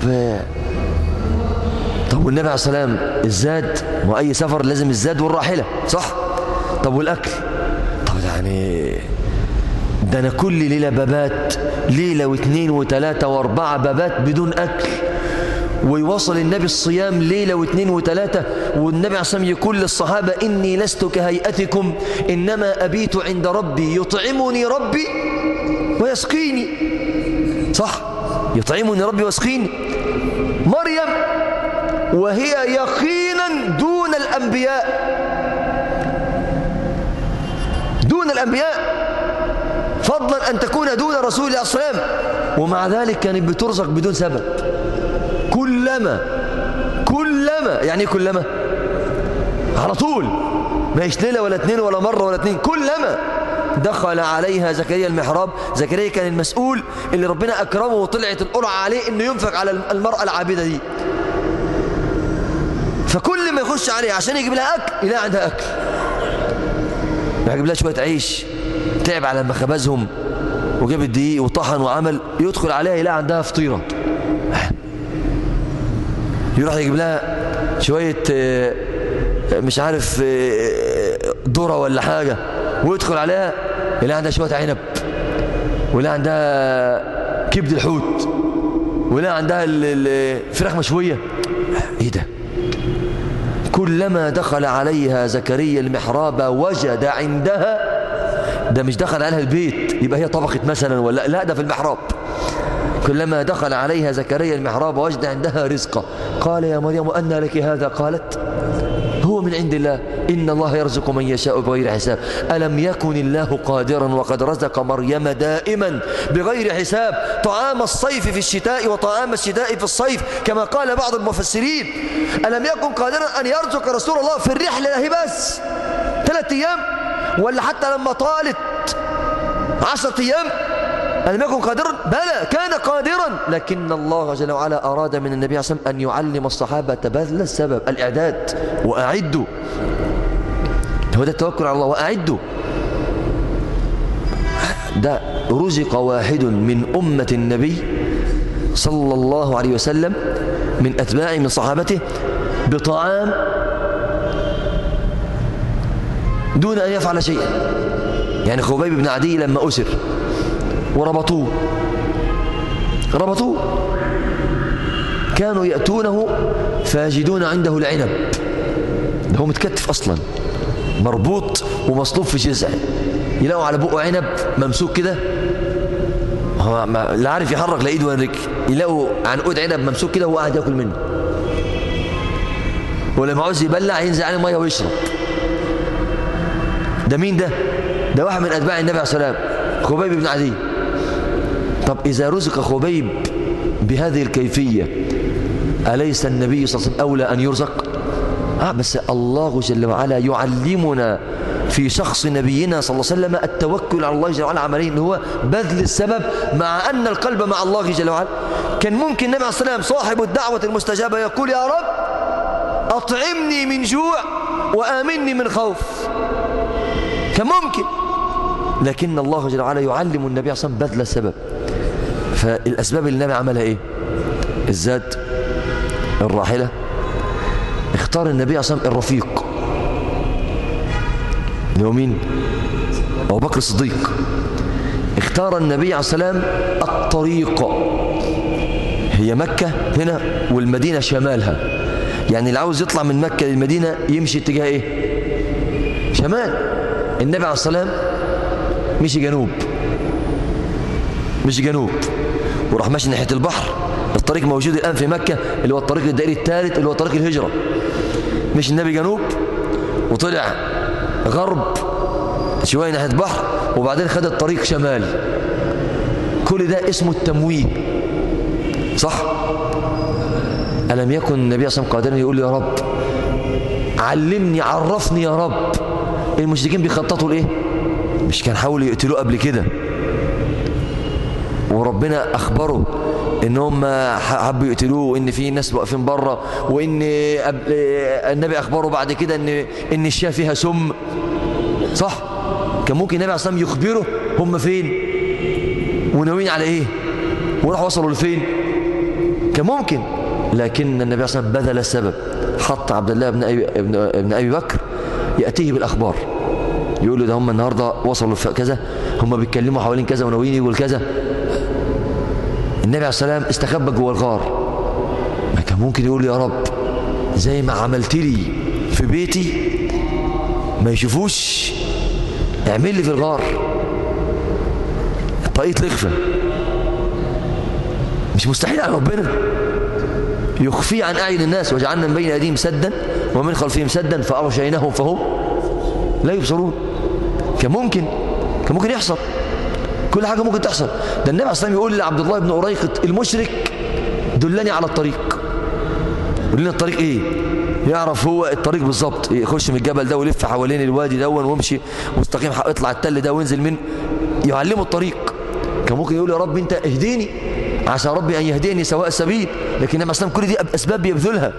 طب والنبي عليه الصلاة والسلام الزاد وأي سفر لازم الزاد والراحلة صح طب والأكل طب يعني ده أنا كل ليلة بابات ليلة واثنين وثلاثة واربعة بابات بدون أكل ويواصل النبي الصيام ليلة واثنين وثلاثة والنبي عليه الصلاة والسلام يقول للصحابة إني لست كهيئتكم إنما أبيت عند ربي يطعمني ربي ويسقيني صح يطعمني ربي ويسقيني مريم وهي يقينا دون الأنبياء دون الأنبياء فضلا أن تكون دون رسول الله صلى الله عليه وسلم ومع ذلك كانت بترزق بدون سبب كلما كلما يعني كلما على طول ما هيش ليلة ولا اتنين ولا مرة ولا اتنين كلما دخل عليها زكريا المحراب زكريا كان المسؤول اللي ربنا أكرمه وطلعت القرعة عليه إنه ينفق على المرأة العابدة دي فكل ما يخش عليها عشان يجيب لها أكل يلاقي عندها أكل يجيب لها شوية عيش تعب على مخبزهم وجاب الدقيق وطحن وعمل يدخل عليها يلاقي عندها فطيرة يروح يجيب لها شوية مش عارف ذرة ولا حاجة ويدخل عليها يلاقي عندها شوية عنب ويلاقي عندها كبد الحوت ويلاقي عندها الفراخ مشوية ايه ده كلما دخل عليها زكريا المحراب وجد عندها ده مش دخل عليها البيت يبقى هي طبخت مثلا ولا لا ده في المحراب كلما دخل عليها زكريا المحراب وجد عندها رزقا قال يا مريم أن لك هذا قالت هو من عند الله إن الله يرزق من يشاء بغير حساب ألم يكن الله قادرا وقد رزق مريم دائما بغير حساب طعام الصيف في الشتاء وطعام الشتاء في الصيف كما قال بعض المفسرين ألم يكن قادرا أن يرزق رسول الله في الرحلة هي بس ثلاثة أيام ولا حتى لما طالت عشرة أيام ألم يكن قادرا بلى كان قادرا لكن الله جل وعلا أراد من النبي عليه الصلاة والسلام أن يعلم الصحابة بذل السبب الإعداد وأعدوا هو ده التوكل على الله وأعدوا ده رزق واحد من أمة النبي صلى الله عليه وسلم من أتباعه من صحابته بطعام دون أن يفعل شيئا يعني خبيب بن عدي لما أسر وربطوه ربطوه كانوا يأتونه فيجدون عنده العنب ده هو متكتف أصلا مربوط ومصلوب في جزع يلاقوا على بقه عنب ممسوك كده هو لا عارف يحرك لا ايده ولا رجل يلاقوا عنقود عنب ممسوك كده وهو قاعد ياكل منه ولما عاوز يبلع ينزل عليه ميه ويشرب ده مين ده ده واحد من اتباع النبي عليه الصلاه والسلام خبيب بن عدي طب اذا رزق خبيب بهذه الكيفيه اليس النبي صلى الله عليه وسلم اولى ان يرزق آه بس الله جل وعلا يعلمنا في شخص نبينا صلى الله عليه وسلم التوكل على الله جل وعلا عمليا هو بذل السبب مع أن القلب مع الله جل وعلا كان ممكن النبي عليه الصلاة والسلام صاحب الدعوة المستجابة يقول يا رب أطعمني من جوع وآمني من خوف كان ممكن لكن الله جل وعلا يعلم النبي صلى الله عليه وسلم بذل السبب فالأسباب اللي النبي عملها إيه الزاد الراحلة اختار النبي عصام الرفيق اللي هو مين أبو بكر الصديق اختار النبي عليه السلام الطريق هي مكة هنا والمدينة شمالها يعني اللي عاوز يطلع من مكة للمدينة يمشي اتجاه ايه شمال النبي عليه السلام مشي جنوب مشي جنوب وراح ماشي ناحية البحر الطريق موجود الآن في مكة اللي هو الطريق الدائري الثالث اللي هو طريق الهجرة مشي النبي جنوب وطلع غرب شوية ناحية البحر وبعدين خد الطريق شمال كل ده اسمه التمويه صح ألم يكن النبي صلى الله عليه وسلم قادرا يقول يا رب علمني عرفني يا رب المشركين بيخططوا لإيه مش كان حاولوا يقتلوه قبل كده وربنا أخبره ان هم حبوا يقتلوه وان في ناس واقفين بره وان النبي اخبره بعد كده ان ان الشاه فيها سم صح كان ممكن النبي عليه الصلاه والسلام يخبره هم فين وناويين على ايه وراحوا وصلوا لفين كان ممكن لكن النبي عليه الصلاه والسلام بذل السبب حط عبد الله بن ابي ابن ابي بكر ياتيه بالاخبار يقول له ده هم النهارده وصلوا كذا هم بيتكلموا حوالين كذا وناويين يقول كذا النبي عليه السلام استخبى جوه الغار ما كان ممكن يقول يا رب زي ما عملت لي في بيتي ما يشوفوش اعمل لي في الغار طريقة الإخفاء مش مستحيل على ربنا يخفي عن أعين الناس وجعلنا من بين أيديهم سدا ومن خلفهم سدا فأغشيناهم فهم لا يبصرون كان ممكن كان ممكن يحصل كل حاجة ممكن تحصل ده النبي عليه الصلاة يقول لعبد الله بن أريقط المشرك دلني على الطريق قول لنا الطريق ايه يعرف هو الطريق بالظبط يخش من الجبل ده ويلف حوالين الوادي ده ويمشي مستقيم يطلع التل ده وينزل من يعلمه الطريق كان ممكن يقول يا رب انت اهديني عسى ربي ان يهديني سواء السبيل لكن النبي عليه كل دي اسباب بيبذلها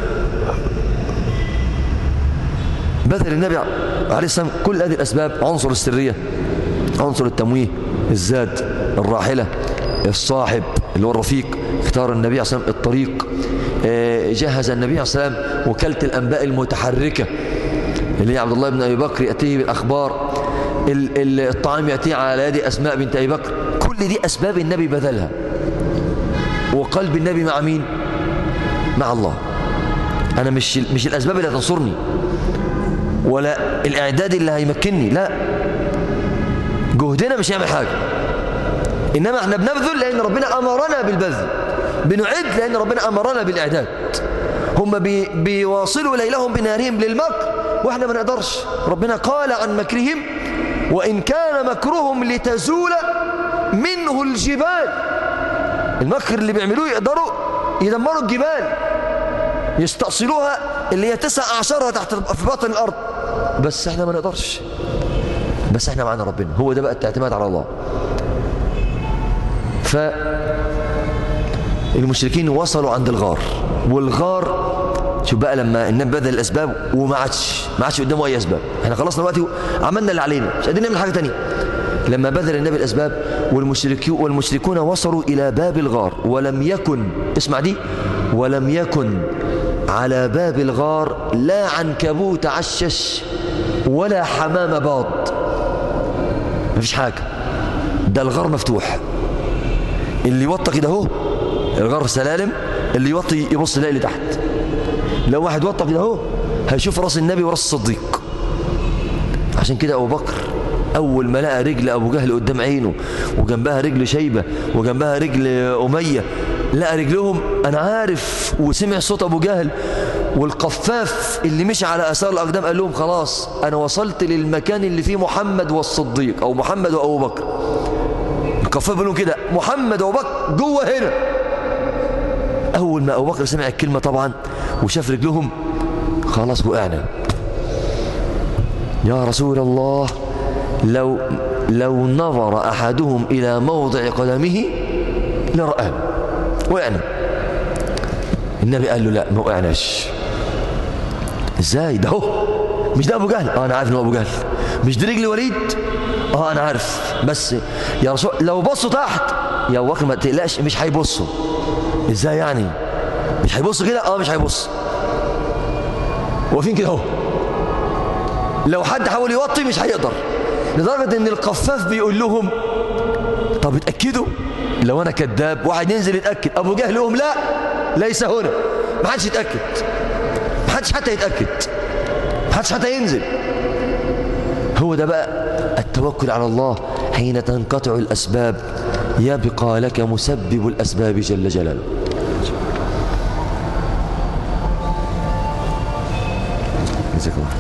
بذل النبي عليه السلام كل هذه الاسباب عنصر السريه عنصر التمويه الزاد الراحله الصاحب اللي هو الرفيق اختار النبي عليه الصلاه الطريق جهز النبي عليه الصلاه والسلام وكاله الانباء المتحركه اللي هي عبد الله بن ابي بكر ياتيه بالاخبار الطعام ياتيه على يد اسماء بنت ابي بكر كل دي اسباب النبي بذلها وقلب النبي مع مين مع الله انا مش مش الاسباب اللي هتنصرني ولا الاعداد اللي هيمكنني لا جهدنا مش هيعمل حاجه انما احنا بنبذل لان ربنا امرنا بالبذل بنعد لان ربنا امرنا بالاعداد هم بي بيواصلوا ليلهم بنهارهم للمكر واحنا ما نقدرش ربنا قال عن مكرهم وان كان مكرهم لتزول منه الجبال المكر اللي بيعملوه يقدروا يدمروا الجبال يستأصلوها اللي هي تسع أعشارها تحت في باطن الأرض بس احنا ما نقدرش بس احنا معانا ربنا هو ده بقى الاعتماد على الله ف المشركين وصلوا عند الغار والغار شوف بقى لما النبي بذل الاسباب وما عادش ما عادش قدامه اي اسباب احنا خلصنا دلوقتي عملنا اللي علينا مش قادرين نعمل حاجه ثانيه لما بذل النبي الاسباب والمشركون والمشركون وصلوا الى باب الغار ولم يكن اسمع دي ولم يكن على باب الغار لا عنكبوت عشش ولا حمام باض مفيش حاجه ده الغار مفتوح اللي يوطى كده اهو الغار سلالم اللي يوطي يبص يلاقي اللي تحت لو واحد وطى كده اهو هيشوف راس النبي وراس الصديق عشان كده ابو بكر اول ما لقى رجل ابو جهل قدام عينه وجنبها رجل شيبه وجنبها رجل اميه لقى رجلهم انا عارف وسمع صوت ابو جهل والقفاف اللي مشي على اثار الاقدام قال لهم خلاص انا وصلت للمكان اللي فيه محمد والصديق او محمد وابو بكر القفاف بيقول لهم كده محمد وابو بكر جوه هنا اول ما ابو بكر سمع الكلمه طبعا وشاف رجلهم خلاص وقعنا يا رسول الله لو لو نظر احدهم الى موضع قدمه لرآه وقعنا النبي قال له لا ما وقعناش ازاي ده هو مش ده ابو جهل اه انا عارف ان هو ابو جهل مش دي رجل وليد اه انا عارف بس يا رسول لو بصوا تحت يا ابو بكر ما تقلقش مش هيبصوا ازاي يعني مش هيبصوا كده اه مش هيبص واقفين كده اهو لو حد حاول يوطي مش هيقدر لدرجة ان القفاف بيقول لهم طب اتأكدوا لو انا كذاب واحد ينزل يتأكد ابو جهل لهم لا ليس هنا ما حدش يتأكد ما حدش حتى يتأكد ما حدش حتى ينزل هو ده بقى التوكل على الله حين تنقطع الأسباب يبقى لك مسبب الأسباب جل جلاله جزاك الله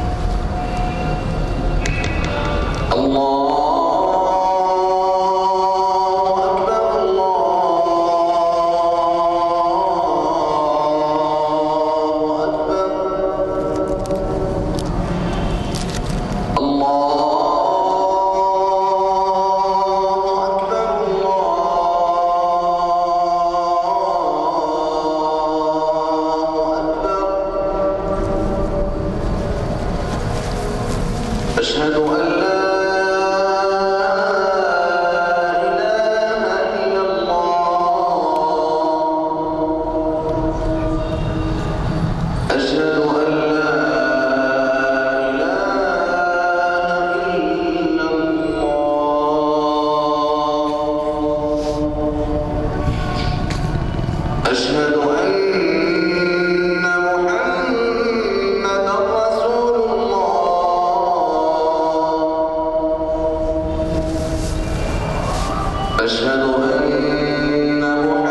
أشهد أن لا إله إلا الله أشهد أن لا إله إلا الله أشهد أن محمدا رسول الله أشهد أن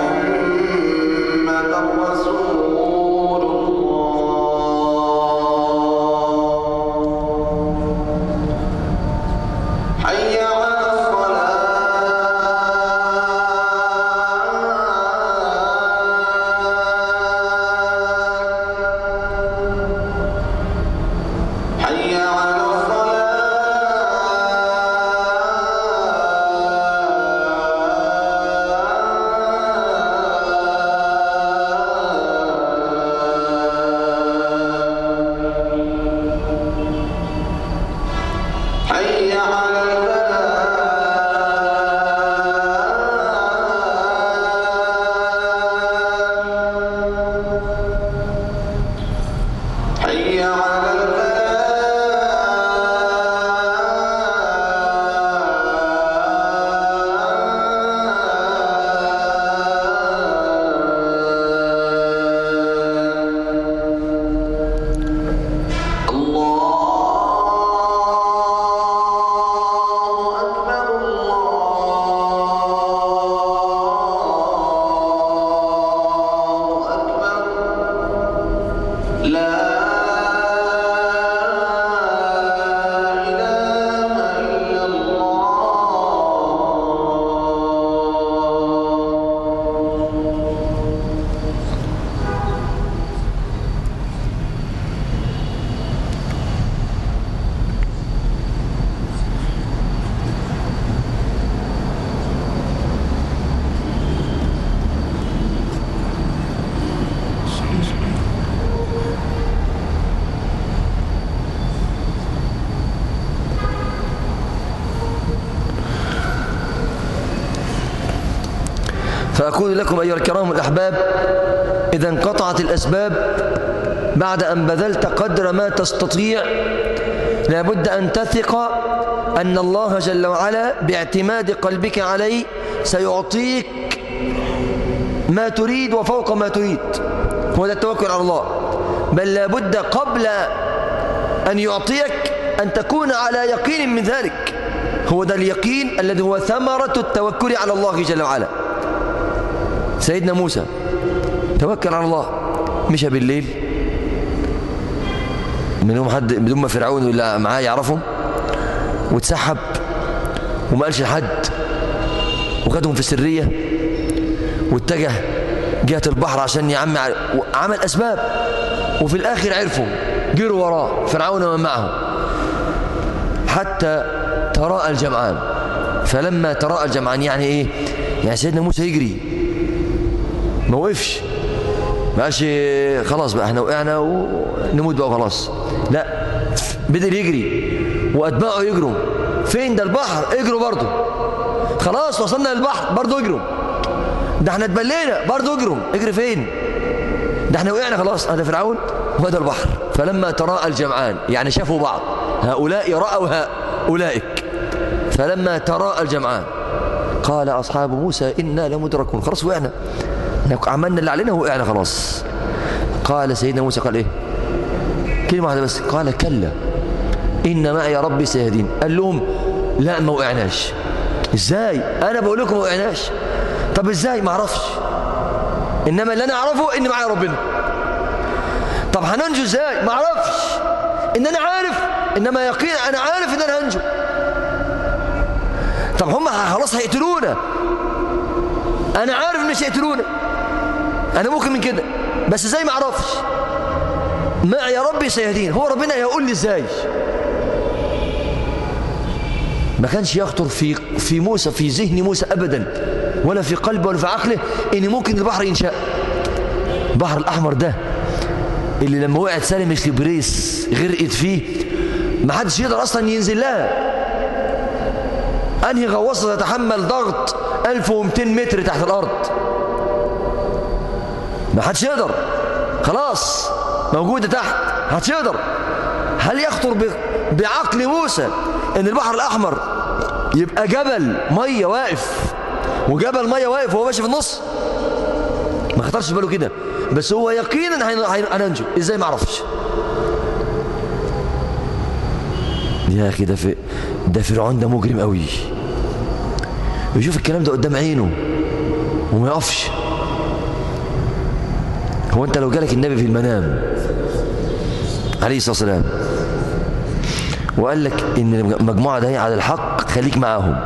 محمدا رسول الله حي على الصلاة حي على الصلاة حي على الفلاح حي على الفلاح الله أكبر الله أكبر لا إله إلا الله فأقول لكم أيها الكرام الأحباب إذا انقطعت الأسباب بعد أن بذلت قدر ما تستطيع لابد أن تثق أن الله جل وعلا باعتماد قلبك عليه سيعطيك ما تريد وفوق ما تريد هو ده التوكل على الله بل لابد قبل أن يعطيك أن تكون على يقين من ذلك هو ده اليقين الذي هو ثمرة التوكل على الله جل وعلا سيدنا موسى توكل على الله مشى بالليل من يوم حد بدون ما فرعون ولا معاه يعرفهم واتسحب وما قالش لحد وخدهم في السرية واتجه جهة البحر عشان يعمي عمل أسباب وفي الآخر عرفوا جروا وراه فرعون ومن معه حتى تراءى الجمعان فلما تراءى الجمعان يعني ايه يعني سيدنا موسى يجري ما وقفش ما قالش خلاص بقى احنا وقعنا ونموت بقى وخلاص لا بدل يجري واتباعه يجروا فين ده البحر اجروا برضه خلاص وصلنا للبحر برضه اجروا ده احنا اتبلينا برضه اجروا اجري فين ده احنا وقعنا خلاص هذا فرعون وهذا البحر فلما تراءى الجمعان يعني شافوا بعض هؤلاء رأوا هؤلاء فلما تراءى الجمعان قال أصحاب موسى إنا لمدركون خلاص وقعنا احنا عملنا اللي علينا وقعنا خلاص قال سيدنا موسى قال ايه كلمة واحدة بس قال كلا إن معي ربي سيهدين قال لهم لا ما وقعناش ازاي انا بقول لكم ما وقعناش طب ازاي ما اعرفش انما اللي انا اعرفه ان معايا ربنا طب هننجو ازاي ما اعرفش ان انا عارف انما يقين انا عارف ان انا هنجو طب هم خلاص هيقتلونا انا عارف ان مش هيقتلونا انا ممكن من كده بس ازاي ما اعرفش معي يا ربي سيهدين هو ربنا هيقول لي ازاي ما كانش يخطر في في موسى في ذهن موسى ابدا ولا في قلبه ولا في عقله ان ممكن البحر ينشأ البحر الاحمر ده اللي لما وقعت سالم الكبريس غرقت فيه ما حدش يقدر اصلا ينزل لها انهي غواصه تتحمل ضغط 1200 متر تحت الارض ما حدش يقدر خلاص موجوده تحت ما حدش يقدر هل يخطر بعقل موسى ان البحر الاحمر يبقى جبل ميه واقف وجبل ميه واقف وهو ماشي في النص ما خطرش في باله كده بس هو يقينا هننجو ازاي ما اعرفش يا اخي ده في ده فرعون ده مجرم قوي يشوف الكلام ده قدام عينه وما يقفش هو انت لو جالك النبي في المنام عليه الصلاه والسلام وقال لك ان المجموعه ده على الحق خليك معاهم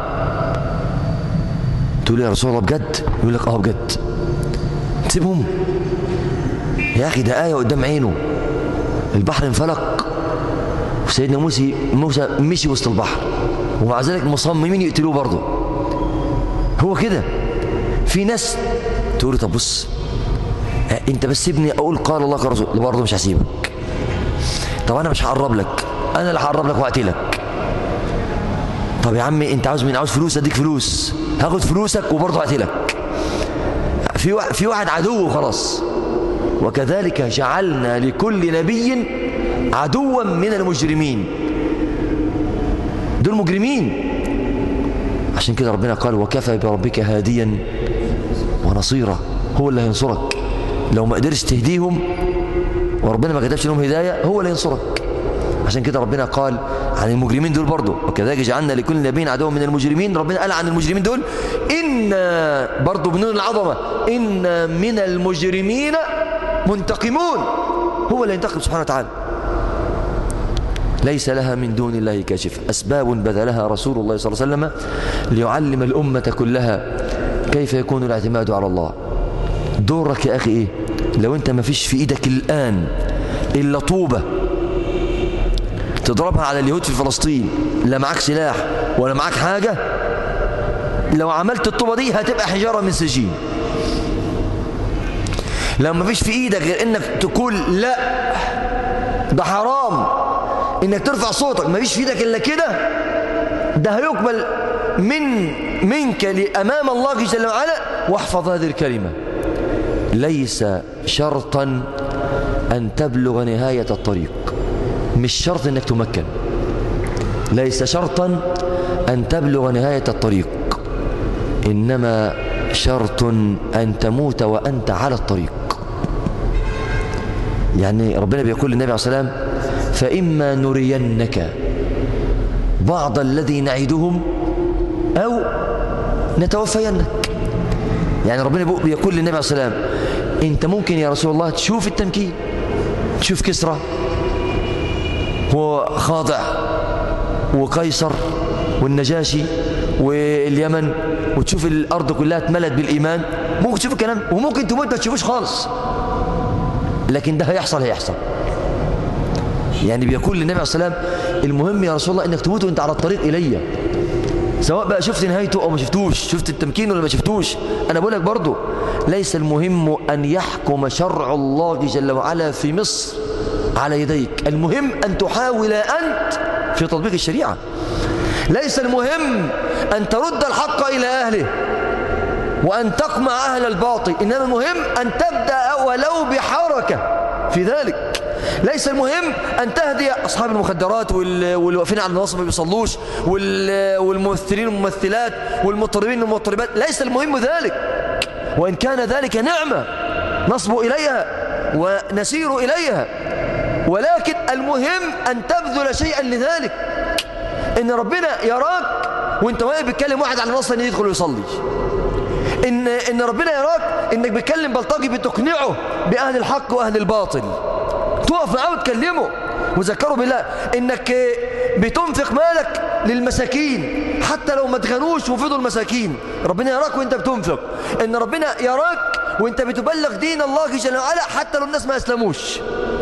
تقول يا رسول الله بجد يقول لك اه بجد تسيبهم يا اخي ده ايه قدام عينه البحر انفلق وسيدنا موسى موسى مشي وسط البحر ومع ذلك مصممين يقتلوه برضه هو كده في ناس تقول طب بص انت بس سيبني اقول قال الله كرسول برضه مش هسيبك طب انا مش هقرب لك انا اللي هقرب لك واقتلك طب يا عمي انت عاوز مين عاوز فلوس اديك فلوس هاخد فلوسك وبرضه هقتلك في واحد في واحد عدو خلاص وكذلك جعلنا لكل نبي عدوا من المجرمين دول مجرمين عشان كده ربنا قال وكفى بربك هاديا ونصيرا هو اللي هينصرك لو ما قدرش تهديهم وربنا ما كتبش لهم هدايه هو اللي ينصرك عشان كده ربنا قال عن المجرمين دول برضه وكذلك جعلنا لكل نبي عدوا من المجرمين ربنا قال عن المجرمين دول إن برضه بنون العظمة إن من المجرمين منتقمون هو اللي ينتقم سبحانه وتعالى ليس لها من دون الله كاشف أسباب بذلها رسول الله صلى الله عليه وسلم ليعلم الأمة كلها كيف يكون الاعتماد على الله دورك يا أخي إيه لو أنت ما فيش في إيدك الآن إلا طوبة تضربها على اليهود في فلسطين لا معاك سلاح ولا معاك حاجة لو عملت الطوبة دي هتبقى حجارة من سجين لو ما فيش في ايدك غير انك تقول لا ده حرام انك ترفع صوتك ما فيش في ايدك الا كده ده هيقبل من منك لامام الله جل وعلا واحفظ هذه الكلمة ليس شرطا ان تبلغ نهاية الطريق مش شرط انك تمكن ليس شرطا ان تبلغ نهاية الطريق انما شرط ان تموت وانت على الطريق يعني ربنا بيقول للنبي عليه الصلاة والسلام فإما نرينك بعض الذي نعدهم أو نتوفينك يعني ربنا بيقول للنبي عليه الصلاة والسلام أنت ممكن يا رسول الله تشوف التمكين تشوف كسرى هو خاضع وقيصر والنجاشي واليمن وتشوف الأرض كلها اتملت بالإيمان ممكن تشوف الكلام وممكن تموت ما تشوفوش خالص لكن ده هيحصل هيحصل يعني بيقول للنبي عليه الصلاة والسلام المهم يا رسول الله انك تموت وانت على الطريق الي سواء بقى شفت نهايته او ما شفتوش شفت التمكين ولا ما شفتوش انا بقول لك برضه ليس المهم ان يحكم شرع الله جل وعلا في مصر على يديك المهم ان تحاول انت في تطبيق الشريعه ليس المهم أن ترد الحق إلى أهله وأن تقمع أهل الباطل إنما المهم أن تبدأ ولو بحركة في ذلك ليس المهم أن تهدي أصحاب المخدرات وال- والواقفين على النصب ما بيصلوش وال- والممثلين والممثلات والمطربين والمطربات ليس المهم ذلك وإن كان ذلك نعمة نصب إليها ونسير إليها ولكن المهم أن تبذل شيئا لذلك إن ربنا يراك وانت واقف بتكلم واحد على نص ان يدخل ويصلي ان ان ربنا يراك انك بتكلم بلطجي بتقنعه باهل الحق واهل الباطل تقف معاه وتكلمه وذكره بالله انك بتنفق مالك للمساكين حتى لو ما تغنوش وفضوا المساكين ربنا يراك وانت بتنفق ان ربنا يراك وانت بتبلغ دين الله جل وعلا حتى لو الناس ما اسلموش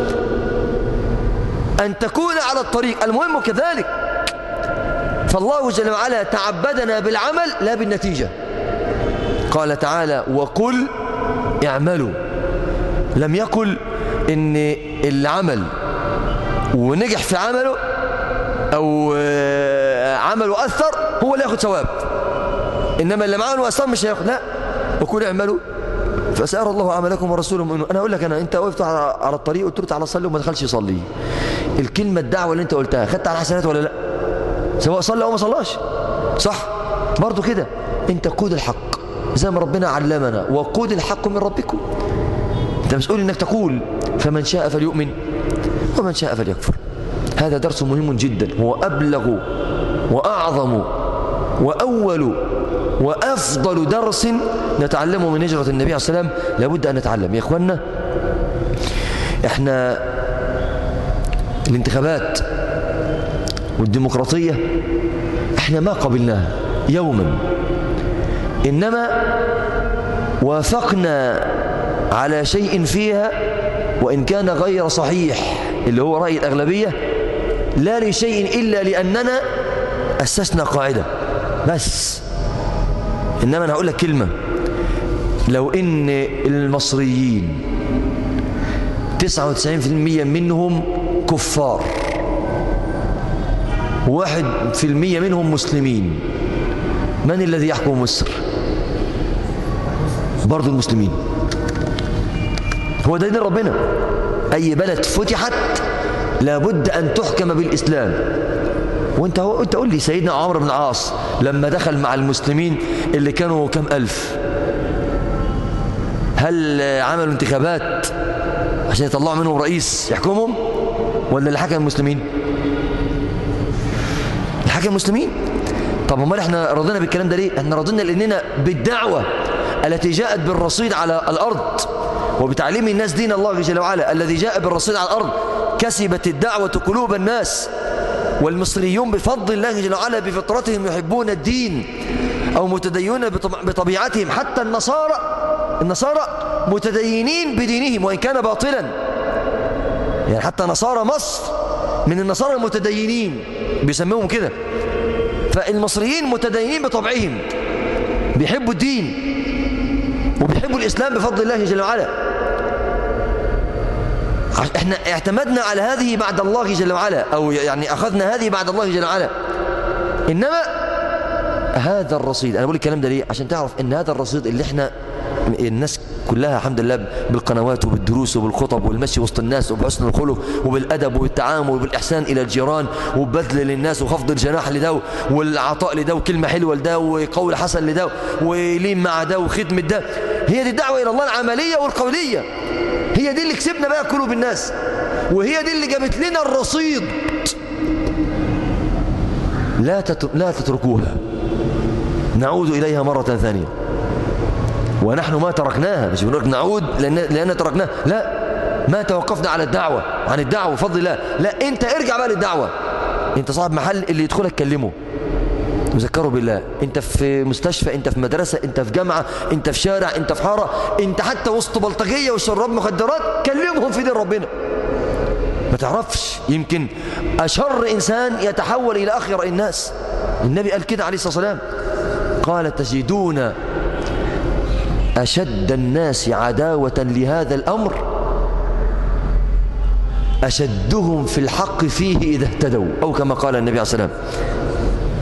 ان تكون على الطريق المهم كذلك فالله جل وعلا تعبدنا بالعمل لا بالنتيجة قال تعالى وقل اعملوا لم يقل ان العمل ونجح في عمله او آه، عمله اثر هو اللي ياخد ثواب انما اللي معاه واثر مش هياخد لا وقل اعملوا فسيرى الله عملكم ورسوله مؤمنون انا اقول لك انا انت وقفت على على الطريق قلت له تعالى صلي وما دخلش يصلي الكلمه الدعوه اللي انت قلتها خدت على حسنات ولا لا سواء صلى او ما صلاش صح برضو كده انت قود الحق زي ما ربنا علمنا وقود الحق من ربكم انت مسؤول انك تقول فمن شاء فليؤمن ومن شاء فليكفر هذا درس مهم جدا هو ابلغ واعظم واول وافضل درس نتعلمه من هجره النبي عليه السلام لابد ان نتعلم يا اخوانا احنا الانتخابات والديمقراطية احنا ما قبلناها يوما إنما وافقنا على شيء فيها وإن كان غير صحيح اللي هو رأي الأغلبية لا لشيء إلا لأننا أسسنا قاعدة بس إنما أنا هقول لك كلمة لو إن المصريين 99% منهم كفار واحد في المية منهم مسلمين من الذي يحكم مصر برضو المسلمين هو ده دين ربنا أي بلد فتحت لابد أن تحكم بالإسلام وانت هو انت قول لي سيدنا عمرو بن العاص لما دخل مع المسلمين اللي كانوا كم ألف هل عملوا انتخابات عشان يطلعوا منهم رئيس يحكمهم ولا اللي حكم المسلمين الحكم المسلمين طب امال احنا رضينا بالكلام ده ليه احنا رضينا لاننا بالدعوه التي جاءت بالرصيد على الارض وبتعليم الناس دين الله جل وعلا الذي جاء بالرصيد على الارض كسبت الدعوه قلوب الناس والمصريون بفضل الله جل وعلا بفطرتهم يحبون الدين او متدينون بطب- بطبيعتهم حتى النصارى النصارى متدينين بدينهم وان كان باطلا يعني حتى نصارى مصر من النصارى المتدينين بيسموهم كده فالمصريين متدينين بطبعهم بيحبوا الدين وبيحبوا الإسلام بفضل الله جل وعلا عش- احنا اعتمدنا على هذه بعد الله جل وعلا أو يعني أخذنا هذه بعد الله جل وعلا إنما هذا الرصيد أنا بقول الكلام ده ليه عشان تعرف إن هذا الرصيد اللي احنا الناس كلها الحمد لله بالقنوات وبالدروس وبالخطب والمشي وسط الناس وبحسن الخلق وبالأدب وبالتعامل وبالإحسان إلى الجيران وبذل للناس وخفض الجناح لده والعطاء لده وكلمة حلوة لده وقول حسن لده ولين مع ده وخدمة ده هي دي الدعوة إلى الله العملية والقولية هي دي اللي كسبنا بقى قلوب الناس وهي دي اللي جابت لنا الرصيد لا تتر- لا تتركوها نعود إليها مرة ثانية ونحن ما تركناها مش بنقول لك نعود لأن, لأن تركناها لا ما توقفنا على الدعوة عن الدعوة بفضل الله لا أنت ارجع بقى للدعوة أنت صاحب محل اللي يدخلك كلمه وذكره بالله أنت في مستشفى أنت في مدرسة أنت في جامعة أنت في شارع أنت في حارة أنت حتى وسط بلطجية وشراب مخدرات كلمهم في دين ربنا ما تعرفش يمكن أشر إنسان يتحول إلى أخير الناس النبي قال كده عليه الصلاة والسلام قال تجدون أشد الناس عداوة لهذا الأمر أشدهم في الحق فيه إذا اهتدوا أو كما قال النبي عليه الصلاة والسلام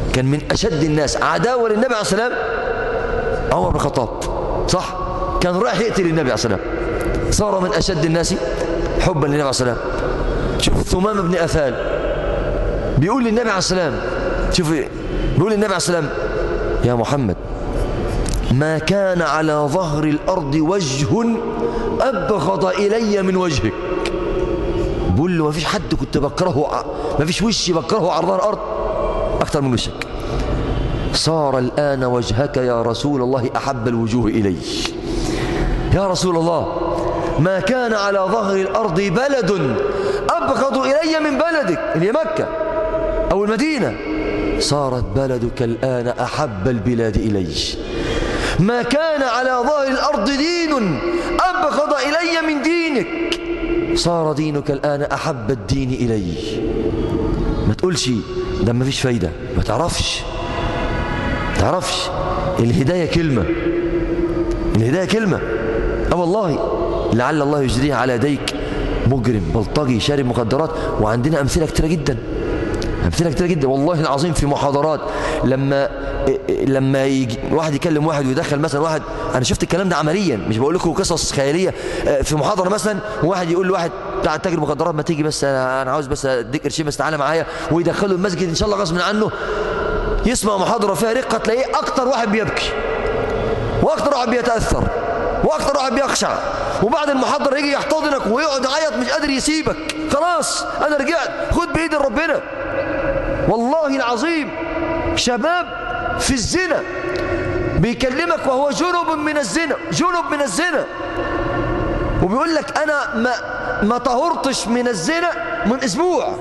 كان من أشد الناس عداوة للنبي عليه السلام عمر بن الخطاب صح كان رايح يقتل النبي عليه السلام صار من أشد الناس حبا للنبي عليه السلام شوف ثمام بن أثال بيقول للنبي عليه السلام شوف بيقول للنبي عليه السلام يا محمد ما كان على ظهر الأرض وجه أبغض إلي من وجهك بقول له ما فيش حد كنت بكرهه ما فيش وش بكرهه على ظهر الأرض أكثر من وشك صار الآن وجهك يا رسول الله أحب الوجوه إلي يا رسول الله ما كان على ظهر الأرض بلد أبغض إلي من بلدك اللي مكة أو المدينة صارت بلدك الآن أحب البلاد إلي ما كان على ظهر الأرض دين أبغض إلي من دينك صار دينك الآن أحب الدين إلي ما تقولش ده ما فيش فايدة ما تعرفش ما تعرفش الهداية كلمة الهداية كلمة اه والله لعل الله يجريها على يديك مجرم بلطجي شارب مخدرات وعندنا أمثلة كتيرة جدا أمثلة كتيرة جدا والله العظيم في محاضرات لما لما يجي واحد يكلم واحد ويدخل مثلا واحد انا شفت الكلام ده عمليا مش بقول لكم قصص خياليه في محاضره مثلا واحد يقول لواحد بتاع تاجر مخدرات ما تيجي بس انا انا عاوز بس اديك قرشين بس تعالى معايا ويدخله المسجد ان شاء الله غصب عنه يسمع محاضره فيها رقه تلاقيه اكتر واحد بيبكي واكتر واحد بيتاثر واكتر واحد بيخشع وبعد المحاضره يجي يحتضنك ويقعد يعيط مش قادر يسيبك خلاص انا رجعت خد بايد ربنا والله العظيم شباب في الزنا بيكلمك وهو جنب من الزنا جنب من الزنا وبيقول لك انا ما ما طهرتش من الزنا من اسبوع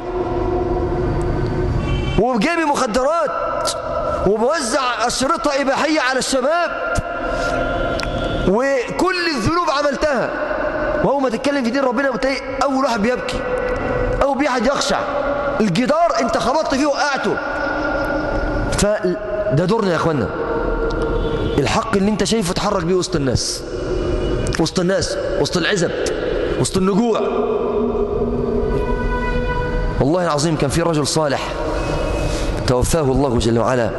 وجايب مخدرات وبوزع اشرطه اباحيه على الشباب وكل الذنوب عملتها وهو ما تتكلم في دين ربنا بتلاقي اول واحد بيبكي اول واحد يخشع الجدار انت خبطت فيه وقعته فده دورنا يا اخوانا الحق اللي انت شايفه اتحرك بيه وسط الناس وسط الناس وسط العزب وسط النجوع والله العظيم كان في رجل صالح توفاه الله جل وعلا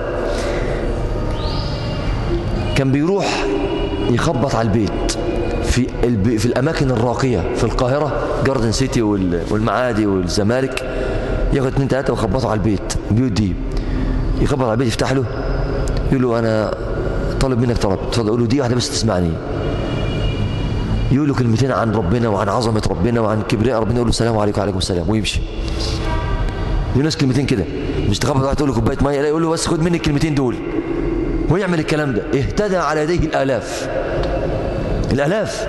كان بيروح يخبط على البيت في الب... في الاماكن الراقيه في القاهره جاردن سيتي وال... والمعادي والزمالك ياخد اتنين تلاته ويخبطوا على البيت البيوت دي يخبط على البيت يفتح له يقول له انا طالب منك طلب اتفضل يقول له دي واحده بس تسمعني يقول له كلمتين عن ربنا وعن عظمه ربنا وعن كبرياء ربنا يقول له السلام عليكم وعليكم السلام ويمشي يقول ناس كلمتين كده مش تخبط واحد تقول له كوبايه ميه لا يقول له بس خد مني الكلمتين دول ويعمل الكلام ده اهتدى على يديه الالاف الالاف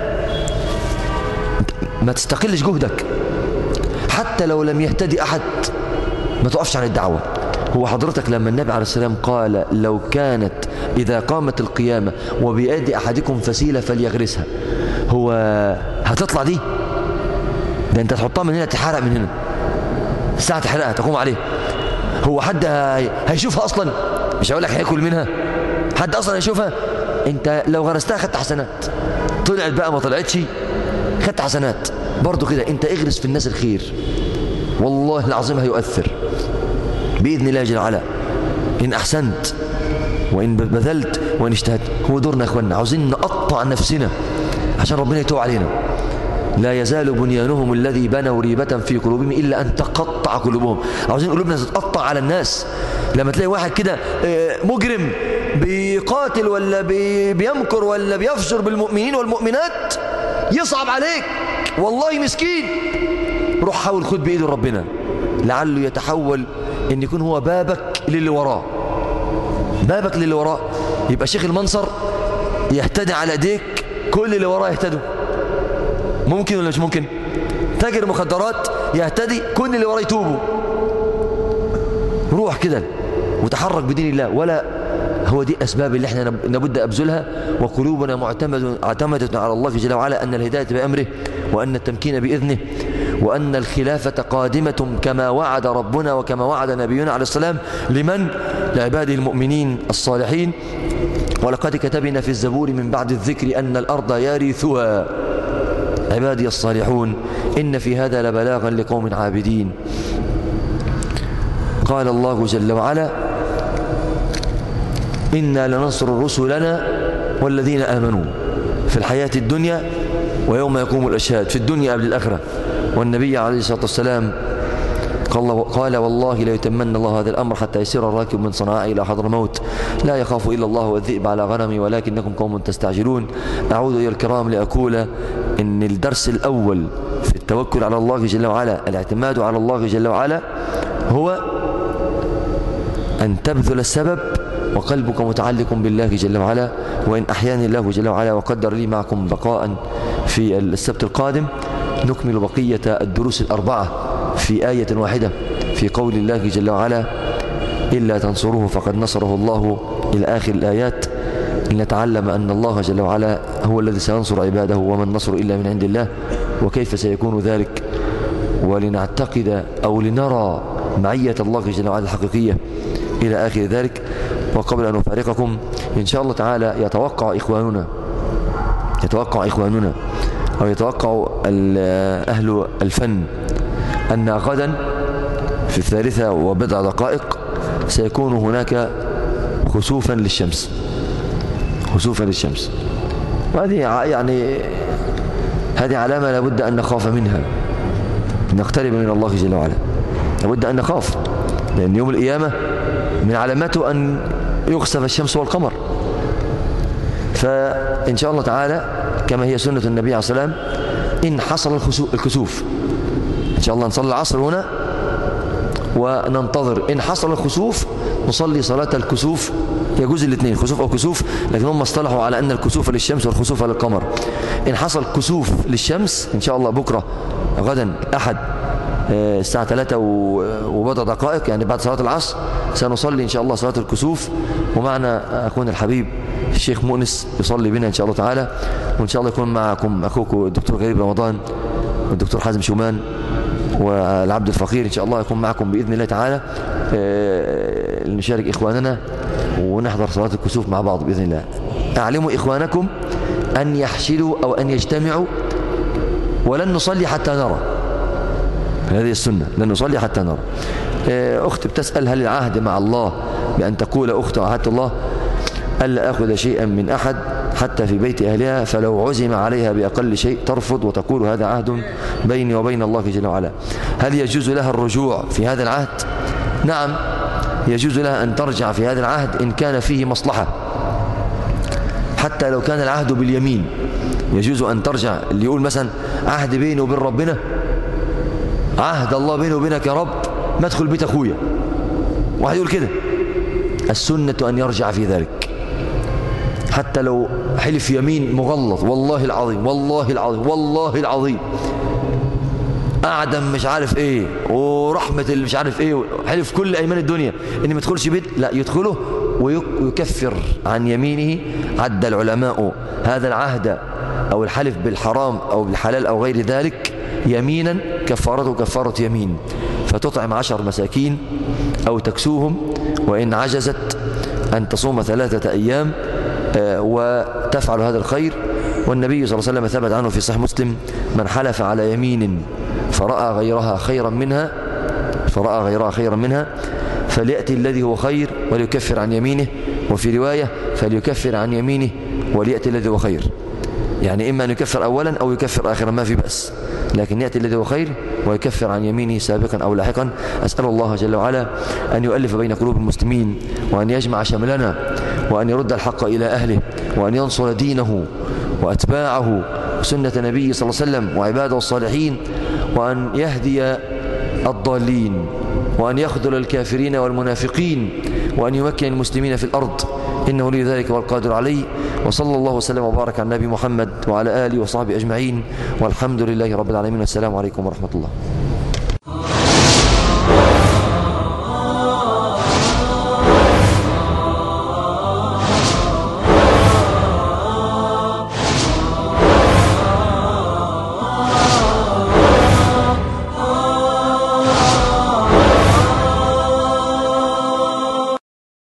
ما تستقلش جهدك حتى لو لم يهتدي احد ما تقفش عن الدعوه هو حضرتك لما النبي عليه السلام قال لو كانت إذا قامت القيامة وبيد أحدكم فسيلة فليغرسها هو هتطلع دي ده انت تحطها من هنا تحرق من هنا الساعة تحرقها تقوم عليه هو حد هيشوفها أصلا مش هقول لك هياكل منها حد أصلا هيشوفها انت لو غرستها خدت حسنات طلعت بقى ما طلعتش خدت حسنات برضو كده انت اغرس في الناس الخير والله العظيم هيؤثر بإذن الله جل وعلا إن أحسنت وإن بذلت وإن اجتهدت هو دورنا يا أخوانا عاوزين نقطع نفسنا عشان ربنا يتوب علينا لا يزال بنيانهم الذي بنوا ريبة في قلوبهم إلا أن تقطع قلوبهم عاوزين قلوبنا تتقطع على الناس لما تلاقي واحد كده مجرم بيقاتل ولا بيمكر ولا بيفجر بالمؤمنين والمؤمنات يصعب عليك والله مسكين روح حاول خد بإيد ربنا لعله يتحول ان يكون هو بابك للي وراه بابك للي وراه يبقى شيخ المنصر يهتدي على ايديك كل اللي وراه يهتدوا ممكن ولا مش ممكن تاجر مخدرات يهتدي كل اللي وراه يتوبوا روح كده وتحرك بدين الله ولا هو دي الأسباب اللي احنا نبد أبذلها وقلوبنا معتمد اعتمدت على الله جل وعلا أن الهداية بأمره وأن التمكين بإذنه وأن الخلافة قادمة كما وعد ربنا وكما وعد نبينا عليه السلام لمن؟ لعباده المؤمنين الصالحين ولقد كتبنا في الزبور من بعد الذكر أن الأرض يرثها عبادي الصالحون إن في هذا لبلاغا لقوم عابدين قال الله جل وعلا إنا لننصر رسلنا والذين آمنوا في الحياة الدنيا ويوم يقوم الأشهاد في الدنيا قبل الآخرة والنبي عليه الصلاة والسلام قال قال والله لا يتمنى الله هذا الأمر حتى يسير الراكب من صنعاء إلى حضر موت لا يخاف إلا الله والذئب على غنمي ولكنكم قوم تستعجلون أعود إلى الكرام لأقول إن الدرس الأول في التوكل على الله جل وعلا الاعتماد على الله جل وعلا هو أن تبذل السبب وقلبك متعلق بالله جل وعلا وإن أحياني الله جل وعلا وقدر لي معكم بقاء في السبت القادم نكمل بقية الدروس الأربعة في آية واحدة في قول الله جل وعلا إلا تنصروه فقد نصره الله إلى آخر الآيات لنتعلم أن الله جل وعلا هو الذي سينصر عباده وما النصر إلا من عند الله وكيف سيكون ذلك ولنعتقد أو لنرى معية الله جل وعلا الحقيقية إلى آخر ذلك وقبل أن أفارقكم إن شاء الله تعالى يتوقع إخواننا يتوقع إخواننا أو يتوقع أهل الفن أن غدا في الثالثة وبضع دقائق سيكون هناك خسوفا للشمس خسوفا للشمس وهذه يعني هذه علامة لابد أن نخاف منها نقترب من الله جل وعلا لابد أن نخاف لأن يوم القيامة من علامته أن يخسف الشمس والقمر فإن شاء الله تعالى كما هي سنة النبي عليه الصلاة والسلام إن حصل الكسوف إن شاء الله نصلي العصر هنا وننتظر إن حصل الخسوف نصلي صلاة الكسوف يجوز الاثنين خسوف أو كسوف لكن هم اصطلحوا على أن الكسوف للشمس والخسوف للقمر إن حصل كسوف للشمس إن شاء الله بكرة غدا أحد الساعة 3 وبضع دقائق يعني بعد صلاة العصر سنصلي إن شاء الله صلاة الكسوف ومعنا أخونا الحبيب الشيخ مؤنس يصلي بنا إن شاء الله تعالى وإن شاء الله يكون معكم أخوكم الدكتور غريب رمضان والدكتور حازم شومان والعبد الفقير إن شاء الله يكون معكم بإذن الله تعالى نشارك إخواننا ونحضر صلاة الكسوف مع بعض بإذن الله أعلموا إخوانكم أن يحشلوا أو أن يجتمعوا ولن نصلي حتى نرى هذه السنة لن نصلي حتى نرى أخت بتسأل هل العهد مع الله بأن تقول أخت عهدت الله ألا أخذ شيئا من أحد حتى في بيت أهلها فلو عزم عليها بأقل شيء ترفض وتقول هذا عهد بيني وبين الله جل وعلا هل يجوز لها الرجوع في هذا العهد نعم يجوز لها أن ترجع في هذا العهد إن كان فيه مصلحة حتى لو كان العهد باليمين يجوز أن ترجع اللي يقول مثلا عهد بيني وبين ربنا عهد الله بيني وبينك يا رب ما ادخل بيت أخويا واحد يقول كده السنة أن يرجع في ذلك حتى لو حلف يمين مغلط والله العظيم والله العظيم والله العظيم أعدم مش عارف ايه ورحمة اللي مش عارف ايه حلف كل أيمان الدنيا إن ما يدخلش بيت لا يدخله ويكفر عن يمينه عد العلماء هذا العهد أو الحلف بالحرام أو بالحلال أو غير ذلك يمينا كفارته كفارة يمين فتطعم عشر مساكين أو تكسوهم وإن عجزت أن تصوم ثلاثة أيام وتفعل هذا الخير والنبي صلى الله عليه وسلم ثبت عنه في صحيح مسلم من حلف على يمين فرأى غيرها خيرا منها فرأى غيرها خيرا منها فليأتي الذي هو خير وليكفر عن يمينه وفي رواية فليكفر عن يمينه وليأتي الذي هو خير يعني إما أن يكفر أولا أو يكفر آخرا ما في بأس لكن يأتي الذي هو خير ويكفر عن يمينه سابقا أو لاحقا أسأل الله جل وعلا أن يؤلف بين قلوب المسلمين وأن يجمع شملنا وأن يرد الحق إلى أهله وأن ينصر دينه وأتباعه وسنة نبيه صلى الله عليه وسلم وعباده الصالحين وأن يهدي الضالين وأن يخذل الكافرين والمنافقين وأن يمكن المسلمين في الأرض إنه لي ذلك والقادر عليه وصلى الله وسلم وبارك على النبي محمد وعلى آله وصحبه أجمعين والحمد لله رب العالمين والسلام عليكم ورحمة الله